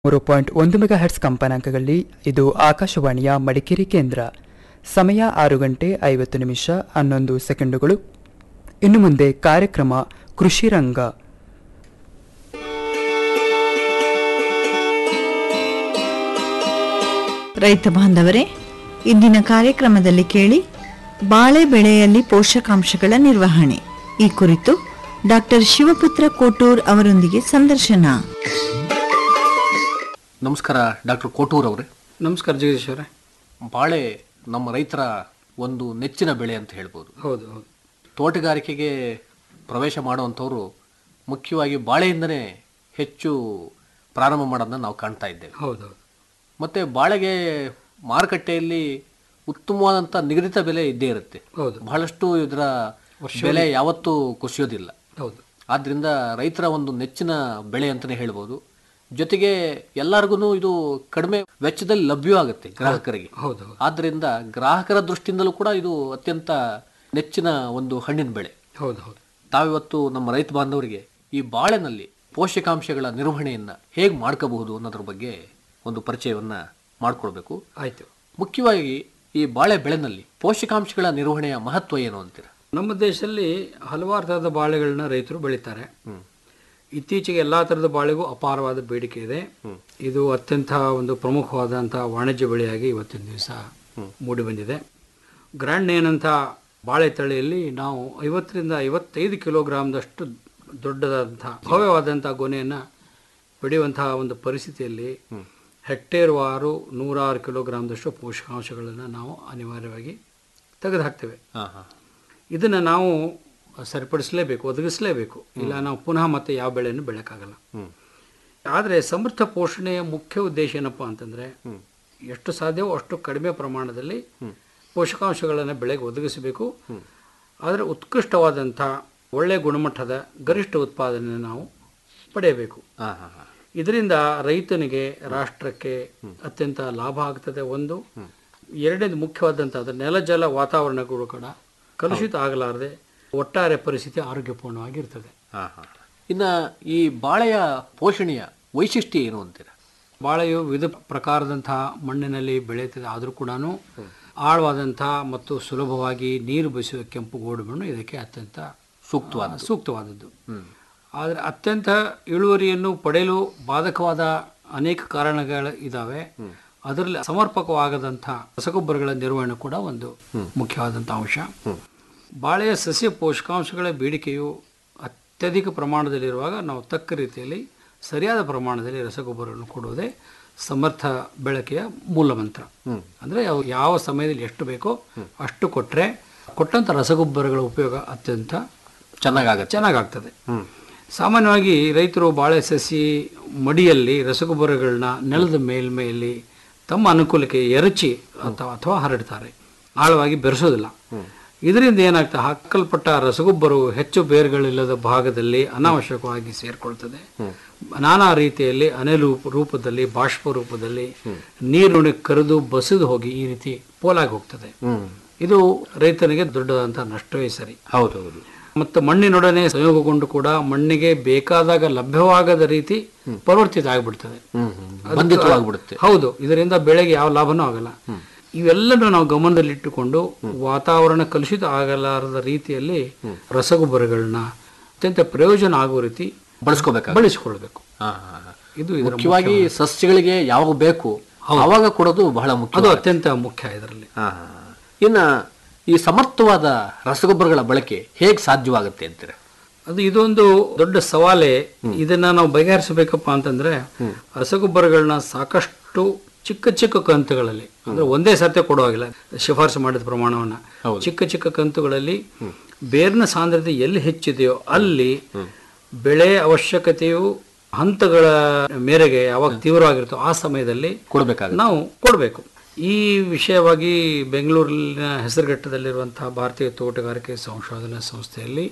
ಮೂರು ಪಾಯಿಂಟ್ ಒಂದು mega hertz ಕಂಪನಾಂಕಗಳಲ್ಲಿ ಇದು ಆಕಾಶವಾಣಿಯ ಮಡಿಕೇರಿ ಕೇಂದ್ರ ಸಮಯ ಆರು ಗಂಟೆ ಐವತ್ತು ನಿಮಿಷ ಹನ್ನೊಂದು ಸೆಕೆಂಡುಗಳು ಇನ್ನು ಮುಂದೆ ಕಾರ್ಯಕ್ರಮ ಕೃಷಿ ರಂಗ ರೈತ ಬಾಂಧವರೇ ಇಂದಿನ ಕಾರ್ಯಕ್ರಮದಲ್ಲಿ ಕೇಳಿ ಬಾಳೆ ಬೆಳೆಯಲ್ಲಿ ಪೋಷಕಾಂಶಗಳ ನಿರ್ವಹಣೆ ಈ ಕುರಿತು ಡಾಕ್ಟರ್ ಶಿವಪುತ್ರ ಕೋಟೂರ್ ಅವರೊಂದಿಗೆ ಸಂದರ್ಶನ ನಮಸ್ಕಾರ ಡಾಕ್ಟರ್ ಕೋಟೂರ್ ಅವರೇ ನಮಸ್ಕಾರ ಜಗದೀಶ್ ಅವರೇ ಬಾಳೆ ನಮ್ಮ ರೈತರ ಒಂದು ನೆಚ್ಚಿನ ಬೆಳೆ ಅಂತ ಹೇಳ್ಬೋದು ಹೌದು ಹೌದು ತೋಟಗಾರಿಕೆಗೆ ಪ್ರವೇಶ ಮಾಡುವಂಥವ್ರು ಮುಖ್ಯವಾಗಿ ಬಾಳೆಯಿಂದನೇ ಹೆಚ್ಚು ಪ್ರಾರಂಭ ಮಾಡೋದನ್ನ ನಾವು ಕಾಣ್ತಾ ಇದ್ದೇವೆ ಹೌದು ಹೌದು ಮತ್ತು ಬಾಳೆಗೆ ಮಾರುಕಟ್ಟೆಯಲ್ಲಿ ಉತ್ತಮವಾದಂಥ ನಿಗದಿತ ಬೆಲೆ ಇದ್ದೇ ಇರುತ್ತೆ ಹೌದು. ಬಹಳಷ್ಟು ಇದರ ಬೆಲೆ ಯಾವತ್ತೂ ಕುಸಿಯೋದಿಲ್ಲ ಹೌದು ಆದ್ದರಿಂದ ರೈತರ ಒಂದು ನೆಚ್ಚಿನ ಬೆಳೆ ಅಂತಲೇ ಹೇಳ್ಬೋದು ಜೊತೆಗೆ ಎಲ್ಲರಿಗೂ ಇದು ಕಡಿಮೆ ವೆಚ್ಚದಲ್ಲಿ ಲಭ್ಯವಾಗುತ್ತೆ ಗ್ರಾಹಕರಿಗೆ ಹೌದು ಹೌದು ಆದ್ದರಿಂದ ಗ್ರಾಹಕರ ದೃಷ್ಟಿಯಿಂದಲೂ ಕೂಡ ಇದು ಅತ್ಯಂತ ನೆಚ್ಚಿನ ಒಂದು ಹಣ್ಣಿನ ಬೆಳೆ ಹೌದು ಹೌದು ತಾವಿವತ್ತು ನಮ್ಮ ರೈತ ಬಾಂಧವರಿಗೆ ಈ ಬಾಳೆನಲ್ಲಿ ಪೋಷಕಾಂಶಗಳ ನಿರ್ವಹಣೆಯನ್ನ ಹೇಗೆ ಮಾಡ್ಕೋಬಹುದು ಅನ್ನೋದ್ರ ಬಗ್ಗೆ ಒಂದು ಪರಿಚಯವನ್ನ ಮಾಡಿಕೊಡ್ಬೇಕು ಆಯ್ತು ಮುಖ್ಯವಾಗಿ ಈ ಬಾಳೆ ಬೆಳೆನಲ್ಲಿ ಪೋಷಕಾಂಶಗಳ ನಿರ್ವಹಣೆಯ ಮಹತ್ವ ಏನು ಅಂತೀರ ನಮ್ಮ ದೇಶದಲ್ಲಿ ಹಲವಾರು ಥರದ ಬಾಳೆಗಳನ್ನ ರೈತರು ಬೆಳೀತಾರೆ ಇತ್ತೀಚೆಗೆ ಎಲ್ಲ ಥರದ ಬಾಳೆಗೂ ಅಪಾರವಾದ ಬೇಡಿಕೆ ಇದೆ ಇದು ಅತ್ಯಂತ ಒಂದು ಪ್ರಮುಖವಾದಂಥ ವಾಣಿಜ್ಯ ಬೆಳೆಯಾಗಿ ಇವತ್ತಿನ ದಿವಸ ಮೂಡಿ ಬಂದಿದೆ ಗ್ರ್ಯಾಂಡ್ ನೇನಂಥ ಬಾಳೆ ತಳಿಯಲ್ಲಿ ನಾವು ಐವತ್ತರಿಂದ ಐವತ್ತೈದು ಕಿಲೋಗ್ರಾಮ್ದಷ್ಟು ದೊಡ್ಡದಾದಂಥ ಭವ್ಯವಾದಂಥ ಗೊನೆಯನ್ನು ಬೆಳೆಯುವಂತಹ ಒಂದು ಪರಿಸ್ಥಿತಿಯಲ್ಲಿ ಹೆಕ್ಟೇರ್ ವಾರು ನೂರಾರು ಕಿಲೋಗ್ರಾಮ್ದಷ್ಟು ಪೋಷಕಾಂಶಗಳನ್ನು ನಾವು ಅನಿವಾರ್ಯವಾಗಿ ತೆಗೆದುಹಾಕ್ತೇವೆ ಹಾ ಹಾ ಇದನ್ನು ನಾವು ಸರಿಪಡಿಸಲೇಬೇಕು ಒದಗಿಸಲೇಬೇಕು ಇಲ್ಲ ನಾವು ಪುನಃ ಮತ್ತೆ ಯಾವ ಬೆಳೆಯನ್ನು ಬೆಳೆಯೋಕ್ಕಾಗಲ್ಲ ಆದರೆ ಸಮೃದ್ಧ ಪೋಷಣೆಯ ಮುಖ್ಯ ಉದ್ದೇಶ ಏನಪ್ಪ ಅಂತಂದರೆ ಎಷ್ಟು ಸಾಧ್ಯವೋ ಅಷ್ಟು ಕಡಿಮೆ ಪ್ರಮಾಣದಲ್ಲಿ ಪೋಷಕಾಂಶಗಳನ್ನು ಬೆಳೆಗೆ ಒದಗಿಸಬೇಕು ಆದರೆ ಉತ್ಕೃಷ್ಟವಾದಂಥ ಒಳ್ಳೆಯ ಗುಣಮಟ್ಟದ ಗರಿಷ್ಠ ಉತ್ಪಾದನೆ ನಾವು ಪಡೆಯಬೇಕು ಹಾ ಹಾ ಹಾ ಇದರಿಂದ ರೈತನಿಗೆ ರಾಷ್ಟ್ರಕ್ಕೆ ಅತ್ಯಂತ ಲಾಭ ಆಗ್ತದೆ ಒಂದು ಎರಡನೇದು ಮುಖ್ಯವಾದಂಥ ಅದು ನೆಲ ಜಲ ವಾತಾವರಣಗಳು ಕೂಡ ಕಲುಷಿತ ಆಗಲಾರದೆ ಒಟ್ಟಾರೆ ಪರಿಸ್ಥಿತಿ ಆರೋಗ್ಯಪೂರ್ಣವಾಗಿರ್ತದೆ ಹಾ ಹಾ ಇನ್ನ ಈ ಬಾಳೆಯ ಪೋಷಣೆಯ ವೈಶಿಷ್ಟ್ಯ ಏನು ಅಂತೀರ ಬಾಳೆಯು ವಿವಿಧ ಪ್ರಕಾರದಂತಹ ಮಣ್ಣಿನಲ್ಲಿ ಬೆಳೆಯುತ್ತದೆ ಆದರೂ ಕೂಡ ಆಳವಾದಂಥ ಮತ್ತು ಸುಲಭವಾಗಿ ನೀರು ಬಸಿಯುವ ಕೆಂಪು ಗೋಡು ಮಣ್ಣು ಇದಕ್ಕೆ ಅತ್ಯಂತ ಸೂಕ್ತವಾದ ಸೂಕ್ತವಾದದ್ದು ಆದರೆ ಅತ್ಯಂತ ಇಳುವರಿಯನ್ನು ಪಡೆಯಲು ಬಾಧಕವಾದ ಅನೇಕ ಕಾರಣಗಳು ಇದ್ದಾವೆ ಅದರಲ್ಲಿ ಸಮರ್ಪಕವಾಗದಂಥ ರಸಗೊಬ್ಬರಗಳ ನಿರ್ವಹಣೆ ಕೂಡ ಒಂದು ಮುಖ್ಯವಾದಂಥ ಅಂಶ ಬಾಳೆಯ ಸಸ್ಯ ಪೋಷಕಾಂಶಗಳ ಬೇಡಿಕೆಯು ಅತ್ಯಧಿಕ ಪ್ರಮಾಣದಲ್ಲಿರುವಾಗ ನಾವು ತಕ್ಕ ರೀತಿಯಲ್ಲಿ ಸರಿಯಾದ ಪ್ರಮಾಣದಲ್ಲಿ ರಸಗೊಬ್ಬರವನ್ನು ಕೊಡುವುದೇ ಸಮರ್ಥ ಬೆಳಕೆಯ ಮೂಲ ಮಂತ್ರ ಅಂದರೆ ಯಾವ ಯಾವ ಸಮಯದಲ್ಲಿ ಎಷ್ಟು ಬೇಕೋ ಅಷ್ಟು ಕೊಟ್ಟರೆ ಕೊಟ್ಟಂಥ ರಸಗೊಬ್ಬರಗಳ ಉಪಯೋಗ ಅತ್ಯಂತ ಚೆನ್ನಾಗಾಗತ್ತೆ ಚೆನ್ನಾಗಾಗ್ತದೆ ಸಾಮಾನ್ಯವಾಗಿ ರೈತರು ಬಾಳೆ ಸಸಿ ಮಡಿಯಲ್ಲಿ ರಸಗೊಬ್ಬರಗಳನ್ನ ನೆಲದ ಮೇಲ್ಮೆಯಲ್ಲಿ ತಮ್ಮ ಅನುಕೂಲಕ್ಕೆ ಎರಚಿ ಅಥವಾ ಅಥವಾ ಹರಡ್ತಾರೆ ಆಳವಾಗಿ ಬೆರೆಸೋದಿಲ್ಲ ಇದರಿಂದ ಏನಾಗ್ತದೆ ಹಾಕಲ್ಪಟ್ಟ ರಸಗೊಬ್ಬರವು ಹೆಚ್ಚು ಬೇರುಗಳಿಲ್ಲದ ಭಾಗದಲ್ಲಿ ಅನಾವಶ್ಯಕವಾಗಿ ಸೇರ್ಕೊಳ್ತದೆ ನಾನಾ ರೀತಿಯಲ್ಲಿ ಅನಿಲ ರೂಪದಲ್ಲಿ ಬಾಷ್ಪ ರೂಪದಲ್ಲಿ ನೀರು ಕರೆದು ಬಸಿದು ಹೋಗಿ ಈ ರೀತಿ ಪೋಲಾಗಿ ಹೋಗ್ತದೆ ಇದು ರೈತನಿಗೆ ದೊಡ್ಡದಂತ ನಷ್ಟವೇ ಸರಿ ಹೌದು ಹೌದು ಮತ್ತು ಮಣ್ಣಿನೊಡನೆ ಸಂಯೋಗಗೊಂಡು ಕೂಡ ಮಣ್ಣಿಗೆ ಬೇಕಾದಾಗ ಲಭ್ಯವಾಗದ ರೀತಿ ಪರಿವರ್ತಿತ ಆಗಿಬಿಡ್ತದೆ ಬಂಧಿತವಾಗ್ಬಿಡುತ್ತೆ ಹೌದು ಇದರಿಂದ ಬೆಳೆಗೆ ಯಾವ ಲಾಭನೂ ಆಗಲ್ಲ ಇವೆಲ್ಲನೂ ನಾವು ಗಮನದಲ್ಲಿಟ್ಟುಕೊಂಡು ವಾತಾವರಣ ಕಲುಷಿತ ಆಗಲಾರದ ರೀತಿಯಲ್ಲಿ ರಸಗೊಬ್ಬರಗಳನ್ನ ಅತ್ಯಂತ ಪ್ರಯೋಜನ ಆಗುವ ರೀತಿ ಬಳಸ್ಕೋಬೇಕಾಗ ಬಳಸಿಕೊಳ್ಬೇಕು ಇದು ಇದರ ಮುಖ್ಯವಾಗಿ ಸಸ್ಯಗಳಿಗೆ ಯಾವಾಗ ಬೇಕು ಆವಾಗ ಕೊಡೋದು ಬಹಳ ಮುಖ್ಯ ಅದು ಅತ್ಯಂತ ಮುಖ್ಯ ಇದರಲ್ಲಿ ಹಾ, ಹಾ, ಹಾ. ಇನ್ನ ಈ ಸಮರ್ಥವಾದ ರಸಗೊಬ್ಬರಗಳ ಬಳಕೆ ಹೇಗೆ ಸಾಧ್ಯವಾಗುತ್ತೆ ಅಂತೀರ ಅದು ಇದೊಂದು ದೊಡ್ಡ ಸವಾಲೇ ಇದನ್ನ ನಾವು ಬಗೆಹರಿಸಬೇಕಪ್ಪ ಅಂತಂದ್ರೆ ರಸಗೊಬ್ಬರಗಳನ್ನ ಸಾಕಷ್ಟು ಚಿಕ್ಕ ಚಿಕ್ಕ ಕಂತುಗಳಲ್ಲಿ ಅಂದ್ರೆ ಒಂದೇ ಸತ್ಯ ಕೊಡುವಾಗಿಲ್ಲ ಶಿಫಾರಸು ಮಾಡಿದ ಪ್ರಮಾಣವನ್ನ ಚಿಕ್ಕ ಚಿಕ್ಕ ಕಂತುಗಳಲ್ಲಿ ಬೇರಿನ ಸಾಂದ್ರತೆ ಎಲ್ಲಿ ಹೆಚ್ಚಿದೆಯೋ ಅಲ್ಲಿ ಬೆಳೆ ಅವಶ್ಯಕತೆಯು ಹಂತಗಳ ಮೇರೆಗೆ ಯಾವಾಗ ತೀವ್ರವಾಗಿರುತ್ತೋ ಆ ಸಮಯದಲ್ಲಿ ಕೊಡಬೇಕಾಗುತ್ತೆ ನಾವು ಕೊಡಬೇಕು ಈ ವಿಷಯವಾಗಿ ಬೆಂಗಳೂರಿನ ಹೆಸರುಘಟ್ಟದಲ್ಲಿರುವಂತಹ ಭಾರತೀಯ ತೋಟಗಾರಿಕೆ ಸಂಶೋಧನಾ ಸಂಸ್ಥೆಯಲ್ಲಿ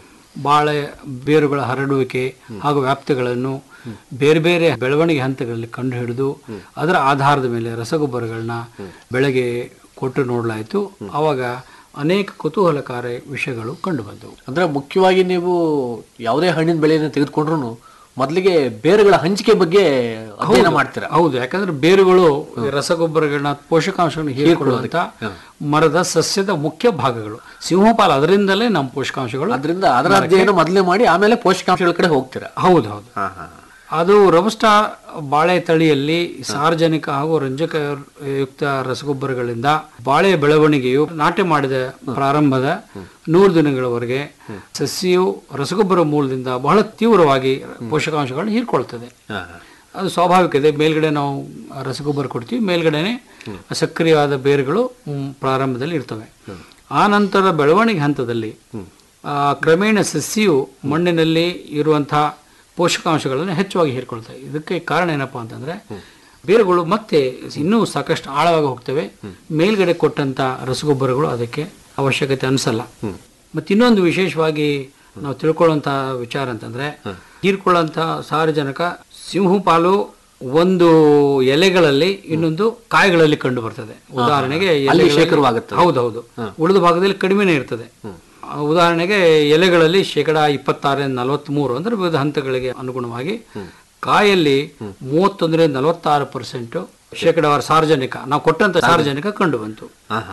ಬಾಳೆ ಬೇರುಗಳ ಹರಡುವಿಕೆ ಹಾಗೂ ವ್ಯಾಪ್ತಿಗಳನ್ನು ಬೇರೆ ಬೇರೆ ಬೆಳವಣಿಗೆ ಹಂತಗಳಲ್ಲಿ ಕಂಡುಹಿಡಿದು ಅದರ ಆಧಾರದ ಮೇಲೆ ರಸಗೊಬ್ಬರಗಳನ್ನ ಬೆಳೆಗೆ ಕೊಟ್ಟು ನೋಡಲಾಯಿತು ಆವಾಗ ಅನೇಕ ಕುತೂಹಲಕಾರಿ ವಿಷಯಗಳು ಕಂಡುಬಂದವು ಅಂದ್ರೆ ಮುಖ್ಯವಾಗಿ ನೀವು ಯಾವುದೇ ಹಣ್ಣಿನ ಬೆಳೆಯನ್ನು ತೆಗೆದುಕೊಂಡ್ರು ಮೊದಲಿಗೆ ಬೇರುಗಳ ಹಂಚಿಕೆ ಬಗ್ಗೆ ಅಧ್ಯಯನ ಮಾಡ್ತೀರಾ ಹೌದು ಯಾಕಂದ್ರೆ ಬೇರುಗಳು ಈ ರಸಗೊಬ್ಬರಗಳನ್ನ ಪೋಷಕಾಂಶಗಳನ್ನ ಹೀರಿಕೊಳ್ಳುವಂತ ಮರದ ಸಸ್ಯದ ಮುಖ್ಯ ಭಾಗಗಳು ಸಿಂಹಪಾಲ ಅದರಿಂದಲೇ ನಮ್ಮ ಪೋಷಕಾಂಶಗಳು ಅದರಿಂದ ಅದರ ಅಧ್ಯಯನ ಮೊದಲೇ ಮಾಡಿ ಆಮೇಲೆ ಪೋಷಕಾಂಶಗಳ ಕಡೆ ಹೋಗ್ತೀರಾ ಹೌದು ಹೌದು ಅದು ರಬಸ್ಟಾ ಬಾಳೆ ತಳಿಯಲ್ಲಿ ಸಾರ್ವಜನಿಕ ಹಾಗೂ ರಂಜಕ ಯುಕ್ತ ರಸಗೊಬ್ಬರಗಳಿಂದ ಬಾಳೆ ಬೆಳವಣಿಗೆಯು ನಾಟಿ ಮಾಡಿದ ಪ್ರಾರಂಭದ ನೂರು ದಿನಗಳವರೆಗೆ ಸಸ್ಯವು ರಸಗೊಬ್ಬರ ಮೂಲದಿಂದ ಬಹಳ ತೀವ್ರವಾಗಿ ಪೋಷಕಾಂಶಗಳನ್ನು ಹೀರ್ಕೊಳ್ತದೆ ಅದು ಸ್ವಾಭಾವಿಕ ಇದೆ ಮೇಲ್ಗಡೆ ನಾವು ರಸಗೊಬ್ಬರ ಕೊಡ್ತೀವಿ ಮೇಲ್ಗಡೆನೆ ಸಕ್ರಿಯವಾದ ಬೇರುಗಳು ಮ್, ಪ್ರಾರಂಭದಲ್ಲಿ ಇರ್ತವೆ ಆ ನಂತರ ಬೆಳವಣಿಗೆ ಹಂತದಲ್ಲಿ ಆ, ಕ್ರಮೇಣ ಸಸ್ಯವು ಮಣ್ಣಿನಲ್ಲಿ ಇರುವಂತಹ ಪೋಷಕಾಂಶಗಳನ್ನು ಹೆಚ್ಚುವಾಗಿ ಹೀರ್ಕೊಳ್ತವೆ ಇದಕ್ಕೆ ಕಾರಣ ಏನಪ್ಪಾ ಅಂತಂದ್ರೆ ಬೇರುಗಳು ಮತ್ತೆ ಇನ್ನೂ ಸಾಕಷ್ಟು ಆಳವಾಗಿ ಹೋಗ್ತವೆ ಮೇಲ್ಗಡೆ ಕೊಟ್ಟಂತ ರಸಗೊಬ್ಬರಗಳು ಅದಕ್ಕೆ ಅವಶ್ಯಕತೆ ಅನಿಸಲ್ಲ ಮತ್ತೆ ಇನ್ನೊಂದು ವಿಶೇಷವಾಗಿ ನಾವು ತಿಳ್ಕೊಳ್ಳುವಂತ ವಿಚಾರ ಅಂತಂದ್ರೆ ಹೀರ್ಕೊಳ್ಳುವಂತ ಸಾರಜನಕ ಸಿಂಹಪಾಲು ಒಂದು ಎಲೆಗಳಲ್ಲಿ ಇನ್ನೊಂದು ಕಾಯಿಗಳಲ್ಲಿ ಕಂಡು ಬರ್ತದೆ ಉದಾಹರಣೆಗೆ ಅಲ್ಲಿ ಎಲೆಗಳಲ್ಲಿ- ಶೇಖರವಾಗುತ್ತದೆ. ಹೌದೌದು ಉಳಿದ ಭಾಗದಲ್ಲಿ ಕಡಿಮೆನೇ ಇರ್ತದೆ ಆ, ಉದಾಹರಣೆಗೆ ಎಲೆಗಳಲ್ಲಿ ಶೇಕಡ ಇಪ್ಪತ್ತಾರರಿಂದ ನಲವತ್ಮೂರು ಅಂದ್ರೆ ವಿವಿಧ ಹಂತಗಳಿಗೆ ಅನುಗುಣವಾಗಿ ಕಾಯಲ್ಲಿ ಮೂವತ್ತೊಂದರಿಂದ ನಲವತ್ತಾರು ಪರ್ಸೆಂಟ್ ಶೇಕಡವಾರ ಸಾರ್ವಜನಿಕ ನಾವು ಕೊಟ್ಟಂತ ಸಾರ್ವಜನಿಕ ಕಂಡು ಬಂತು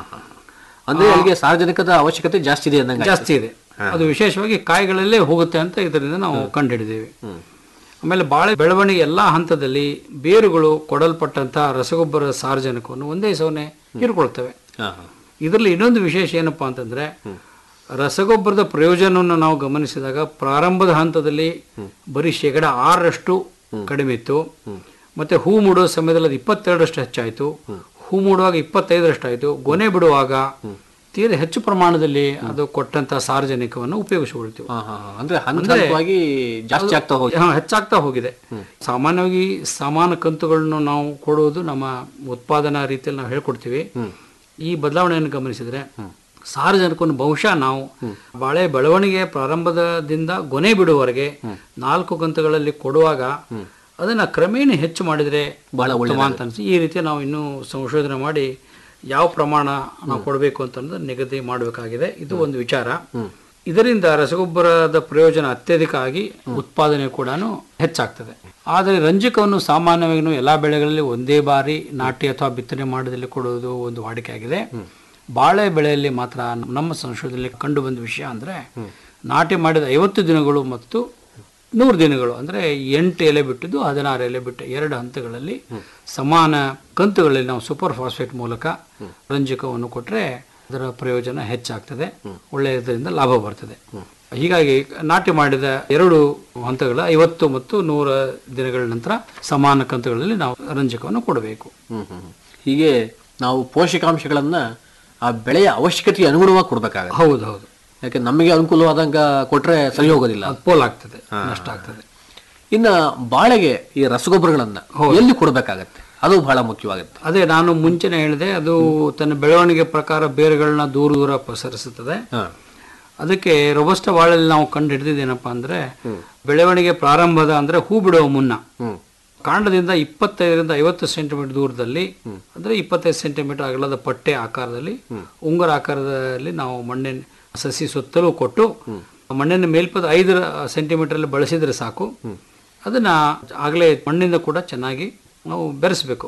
ಅಂದ್ರೆ ಅಲ್ಲಿಗೆ ಸಾರ್ವಜನಿಕದ ಅವಶ್ಯಕತೆ ಜಾಸ್ತಿ ಇದೆ ಅಂದಂಗೆ ಜಾಸ್ತಿ ಇದೆ ಅದು ವಿಶೇಷವಾಗಿ ಕಾಯಿಗಳಲ್ಲೇ ಹೋಗುತ್ತೆ ಅಂತ ಇದರಿಂದ ನಾವು ಕಂಡುಹಿಡಿದೇವೆ ಆಮೇಲೆ ಬಾಳೆ ಬೆಳವಣಿಗೆ ಎಲ್ಲಾ ಹಂತದಲ್ಲಿ ಬೇರುಗಳು ಕೊಡಲ್ಪಟ್ಟಂತ ರಸಗೊಬ್ಬರ ಸಾರ್ವಜನಿಕವನ್ನು ಒಂದೇ ಸವನೆ ಹೀರ್ಕೊಳ್ತವೆ ಇದರಲ್ಲಿ ಇನ್ನೊಂದು ವಿಶೇಷ ಏನಪ್ಪಾ ಅಂತಂದ್ರೆ ರಸಗೊಬ್ಬರದ ಪ್ರಯೋಜನವನ್ನು ನಾವು ಗಮನಿಸಿದಾಗ ಪ್ರಾರಂಭದ ಹಂತದಲ್ಲಿ ಬರೀ ಶೇಕಡ ಆರರಷ್ಟು ಕಡಿಮೆ ಇತ್ತು ಮತ್ತೆ ಹೂ ಮೂಡುವ ಸಮಯದಲ್ಲಿ ಅದು ಇಪ್ಪತ್ತೆರಡರಷ್ಟು ಹೆಚ್ಚಾಯಿತು ಹೂ ಮೂಡುವಾಗ ಇಪ್ಪತ್ತೈದರಷ್ಟು ಆಯಿತು ಗೊನೆ ಬಿಡುವಾಗ ತೀರ ಹೆಚ್ಚು ಪ್ರಮಾಣದಲ್ಲಿ ಅದು ಕೊಟ್ಟಂತ ಸಾರ್ವಜನಿಕವನ್ನು ಉಪಯೋಗಿಸಿಕೊಳ್ತೀವಿ ಅಂದ್ರೆ ಹಂತವಾಗಿ ಜಾಸ್ತಿ ಆಗ್ತಾ ಹೋಗಿ ಹಾ, ಹೆಚ್ಚಾಗ್ತಾ ಹೋಗಿದೆ ಸಾಮಾನ್ಯವಾಗಿ ಸಮಾನ ಕಂತುಗಳನ್ನು ನಾವು ಕೊಡುವುದು ನಮ್ಮ ಉತ್ಪಾದನಾ ರೀತಿಯಲ್ಲಿ ನಾವು ಹೇಳ್ಕೊಡ್ತೀವಿ ಈ ಬದಲಾವಣೆಯನ್ನು ಗಮನಿಸಿದ್ರೆ ಸಾರ್ವಜನಿಕವನ್ನು ಬಹುಶಃ ನಾವು ಬಾಳೆ ಬೆಳವಣಿಗೆ ಪ್ರಾರಂಭದಿಂದ ಗೊನೆ ಬಿಡುವವರೆಗೆ ನಾಲ್ಕು ಕಂತುಗಳಲ್ಲಿ ಕೊಡುವಾಗ ಅದನ್ನ ಕ್ರಮೇಣ ಹೆಚ್ಚು ಮಾಡಿದ್ರೆ ಬಹಳ ಉತ್ತಮ ಅಂತ ಅನ್ಸಿ ಈ ರೀತಿ ನಾವು ಇನ್ನೂ ಸಂಶೋಧನೆ ಮಾಡಿ ಯಾವ ಪ್ರಮಾಣ ನಾವು ಕೊಡಬೇಕು ಅಂತ ಅನ್ನೋದು ನಿಗದಿ ಮಾಡಬೇಕಾಗಿದೆ ಇದು ಒಂದು ವಿಚಾರ ಇದರಿಂದ ರಸಗೊಬ್ಬರದ ಪ್ರಯೋಜನ ಅತ್ಯಧಿಕ ಆಗಿ ಉತ್ಪಾದನೆ ಕೂಡ ಹೆಚ್ಚಾಗ್ತದೆ ಆದರೆ ರಂಜಕವನ್ನು ಸಾಮಾನ್ಯವಾಗಿ ಎಲ್ಲಾ ಬೆಳೆಗಳಲ್ಲಿ ಒಂದೇ ಬಾರಿ ನಾಟಿ ಅಥವಾ ಬಿತ್ತನೆ ಮಾಡೋದಲ್ಲಿ ಕೊಡುವುದು ಒಂದು ವಾಡಿಕೆ ಆಗಿದೆ ಬಾಳೆ ಬೆಳೆಯಲ್ಲಿ ಮಾತ್ರ ನಮ್ಮ ಸಂಶೋಧನೆಯಲ್ಲಿ ಕಂಡು ಬಂದ ವಿಷಯ ಅಂದ್ರೆ ನಾಟಿ ಮಾಡಿದ ಐವತ್ತು ದಿನಗಳು ಮತ್ತು ನೂರು ದಿನಗಳು ಅಂದ್ರೆ ಎಂಟು ಎಲೆ ಬಿಟ್ಟಿದ್ದು ಹದಿನಾರು ಎಲೆ ಬಿಟ್ಟು ಎರಡು ಹಂತಗಳಲ್ಲಿ ಸಮಾನ ಕಂತುಗಳಲ್ಲಿ ನಾವು ಸೂಪರ್ ಫಾಸ್ಫೇಟ್ ಮೂಲಕ ರಂಜಕವನ್ನು ಕೊಟ್ಟರೆ ಅದರ ಪ್ರಯೋಜನ ಹೆಚ್ಚಾಗ್ತದೆ ಒಳ್ಳೆಯದರಿಂದ ಲಾಭ ಬರ್ತದೆ ಹೀಗಾಗಿ ನಾಟಿ ಮಾಡಿದ ಎರಡು ಹಂತಗಳ ಐವತ್ತು ಮತ್ತು ನೂರ ದಿನಗಳ ನಂತರ ಸಮಾನ ಕಂತುಗಳಲ್ಲಿ ನಾವು ರಂಜಕವನ್ನು ಕೊಡಬೇಕು ಹ್ಮ್ ಹ್ಮ್ ಹ್ಮ್. ಹೀಗೆ ನಾವು ಪೋಷಕಾಂಶಗಳನ್ನ ಆ ಬೆಳೆಯ ಅವಶ್ಯಕತೆಗೆ ಅನುಗುಣವಾಗಿ ಕೊಡ್ಬೇಕಾಗತ್ತೆ ಹೌದು ಹೌದು ಯಾಕೆ ನಮಗೆ ಅನುಕೂಲವಾದಂಗ ಕೊಟ್ರೆ ಸರಿ ಹೋಗೋದಿಲ್ಲ ಅದು ಪೋಲಾಗ್ತದೆ ನಷ್ಟ ಆಗ್ತದೆ ಇನ್ನ ಬಾಳೆಗೆ ಈ ರಸಗೊಬ್ಬರಗಳನ್ನ ಎಲ್ಲಿ ಕೊಡ್ಬೇಕಾಗತ್ತೆ ಅದು ಬಹಳ ಮುಖ್ಯವಾಗುತ್ತೆ ಅದೇ ನಾನು ಮುಂಚೆನೆ ಹೇಳಿದೆ ಅದು ತನ್ನ ಬೆಳವಣಿಗೆ ಪ್ರಕಾರ ಬೇರುಗಳನ್ನ ದೂರ ದೂರ ಪಸರಿಸುತ್ತದೆ ಅದಕ್ಕೆ ರೊಬಸ್ಟ ಬಾಳಲ್ಲಿ ನಾವು ಕಂಡು ಹಿಡಿದಿದ್ದೇನಪ್ಪ ಅಂದ್ರೆ ಬೆಳವಣಿಗೆ ಪ್ರಾರಂಭದ ಅಂದ್ರೆ ಹೂ ಬಿಡುವ ಮುನ್ನ ಕಾಂಡದಿಂದ ಇಪ್ಪತ್ತೈದರಿಂದ ಐವತ್ತು ಸೆಂಟಿಮೀಟರ್ ದೂರದಲ್ಲಿ ಅಂದ್ರೆ ಇಪ್ಪತ್ತೈದು ಸೆಂಟಿಮೀಟರ್ ಅಗಲದ ಪಟ್ಟೆ ಆಕಾರದಲ್ಲಿ ಉಂಗುರ ಆಕಾರದಲ್ಲಿ ನಾವು ಮಣ್ಣಿನ ಸಸಿ ಸುತ್ತಲೂ ಕೊಟ್ಟು ಮಣ್ಣಿನ ಮೇಲ್ಪದ ಐದು ಸೆಂಟಿಮೀಟರ್ ಅಲ್ಲಿ ಬಳಸಿದ್ರೆ ಸಾಕು ಅದನ್ನ ಆಗಲೇ ಮಣ್ಣಿಂದ ಕೂಡ ಚೆನ್ನಾಗಿ ನಾವು ಬೆರೆಸಬೇಕು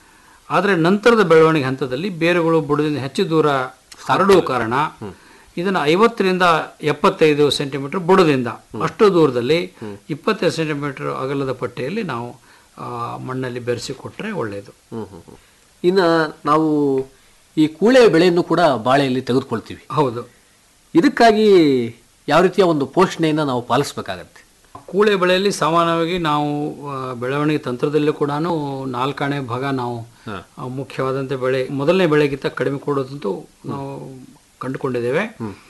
ಆದರೆ ನಂತರದ ಬೆಳವಣಿಗೆ ಹಂತದಲ್ಲಿ ಬೇರುಗಳು ಬುಡದಿಂದ ಹೆಚ್ಚು ದೂರ ಹರಡುವ ಕಾರಣ ಇದನ್ನ ಐವತ್ತರಿಂದ ಎಪ್ಪತ್ತೈದು ಸೆಂಟಿಮೀಟರ್ ಬುಡದಿಂದ ಅಷ್ಟು ದೂರದಲ್ಲಿ ಇಪ್ಪತ್ತೈದು ಸೆಂಟಿಮೀಟರ್ ಅಗಲದ ಪಟ್ಟೆಯಲ್ಲಿ ನಾವು ಆ, ಮಣ್ಣಲ್ಲಿ ಬೆರೆಸಿ ಕೊಟ್ರೆ ಒಳ್ಳೆಯದು ಇನ್ನ ನಾವು ಈ ಕೂಳೆ ಬೆಳೆಯನ್ನು ಕೂಡ ಬಾಳೆಯಲ್ಲಿ ತೆಗೆದುಕೊಳ್ತೀವಿ ಹೌದು ಇದಕ್ಕಾಗಿ ಯಾವ ರೀತಿಯ ಒಂದು ಪೋಷಣೆಯನ್ನ ನಾವು ಪಾಲಿಸ್ಬೇಕಾಗತ್ತೆ ಕೂಳೆ ಬೆಳೆಯಲ್ಲಿ ಸಾಮಾನ್ಯವಾಗಿ ನಾವು ಆ, ಬೆಳವಣಿಗೆ ತಂತ್ರದಲ್ಲೂ ಕೂಡ ನಾಲ್ಕಾಣೆ ಭಾಗ ನಾವು ಆ, ಮುಖ್ಯವಾದಂಥ ಬೆಳೆ ಮೊದಲನೇ ಬೆಳೆಗಿಂತ ಕಡಿಮೆ ಕೊಡೋದಂತೂ ನಾವು ಕಂಡುಕೊಂಡಿದ್ದೇವೆ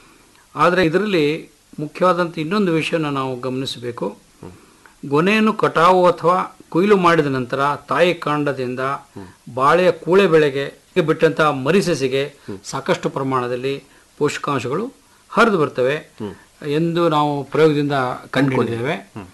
ಆದರೆ ಇದರಲ್ಲಿ ಮುಖ್ಯವಾದಂಥ ಇನ್ನೊಂದು ವಿಷಯನ ನಾವು ಗಮನಿಸಬೇಕು ಗೊನೆಯನ್ನು ಕಟಾವು ಅಥವಾ ಕೊಯ್ಲು ಮಾಡಿದ ನಂತರ ತಾಯಿ ಕಾಂಡದಿಂದ ಬಾಳೆಯ ಕೂಳೆ ಬೆಳೆಗೆ ಬಿಟ್ಟಂತಹ ಮರಿಸಸಿಗೆ ಸಾಕಷ್ಟು ಪ್ರಮಾಣದಲ್ಲಿ ಪೋಷಕಾಂಶಗಳು ಹರಿದು ಬರ್ತವೆ ಎಂದು ನಾವು ಪ್ರಯೋಗದಿಂದ ಕಂಡುಕೊಂಡಿದ್ದೇವೆ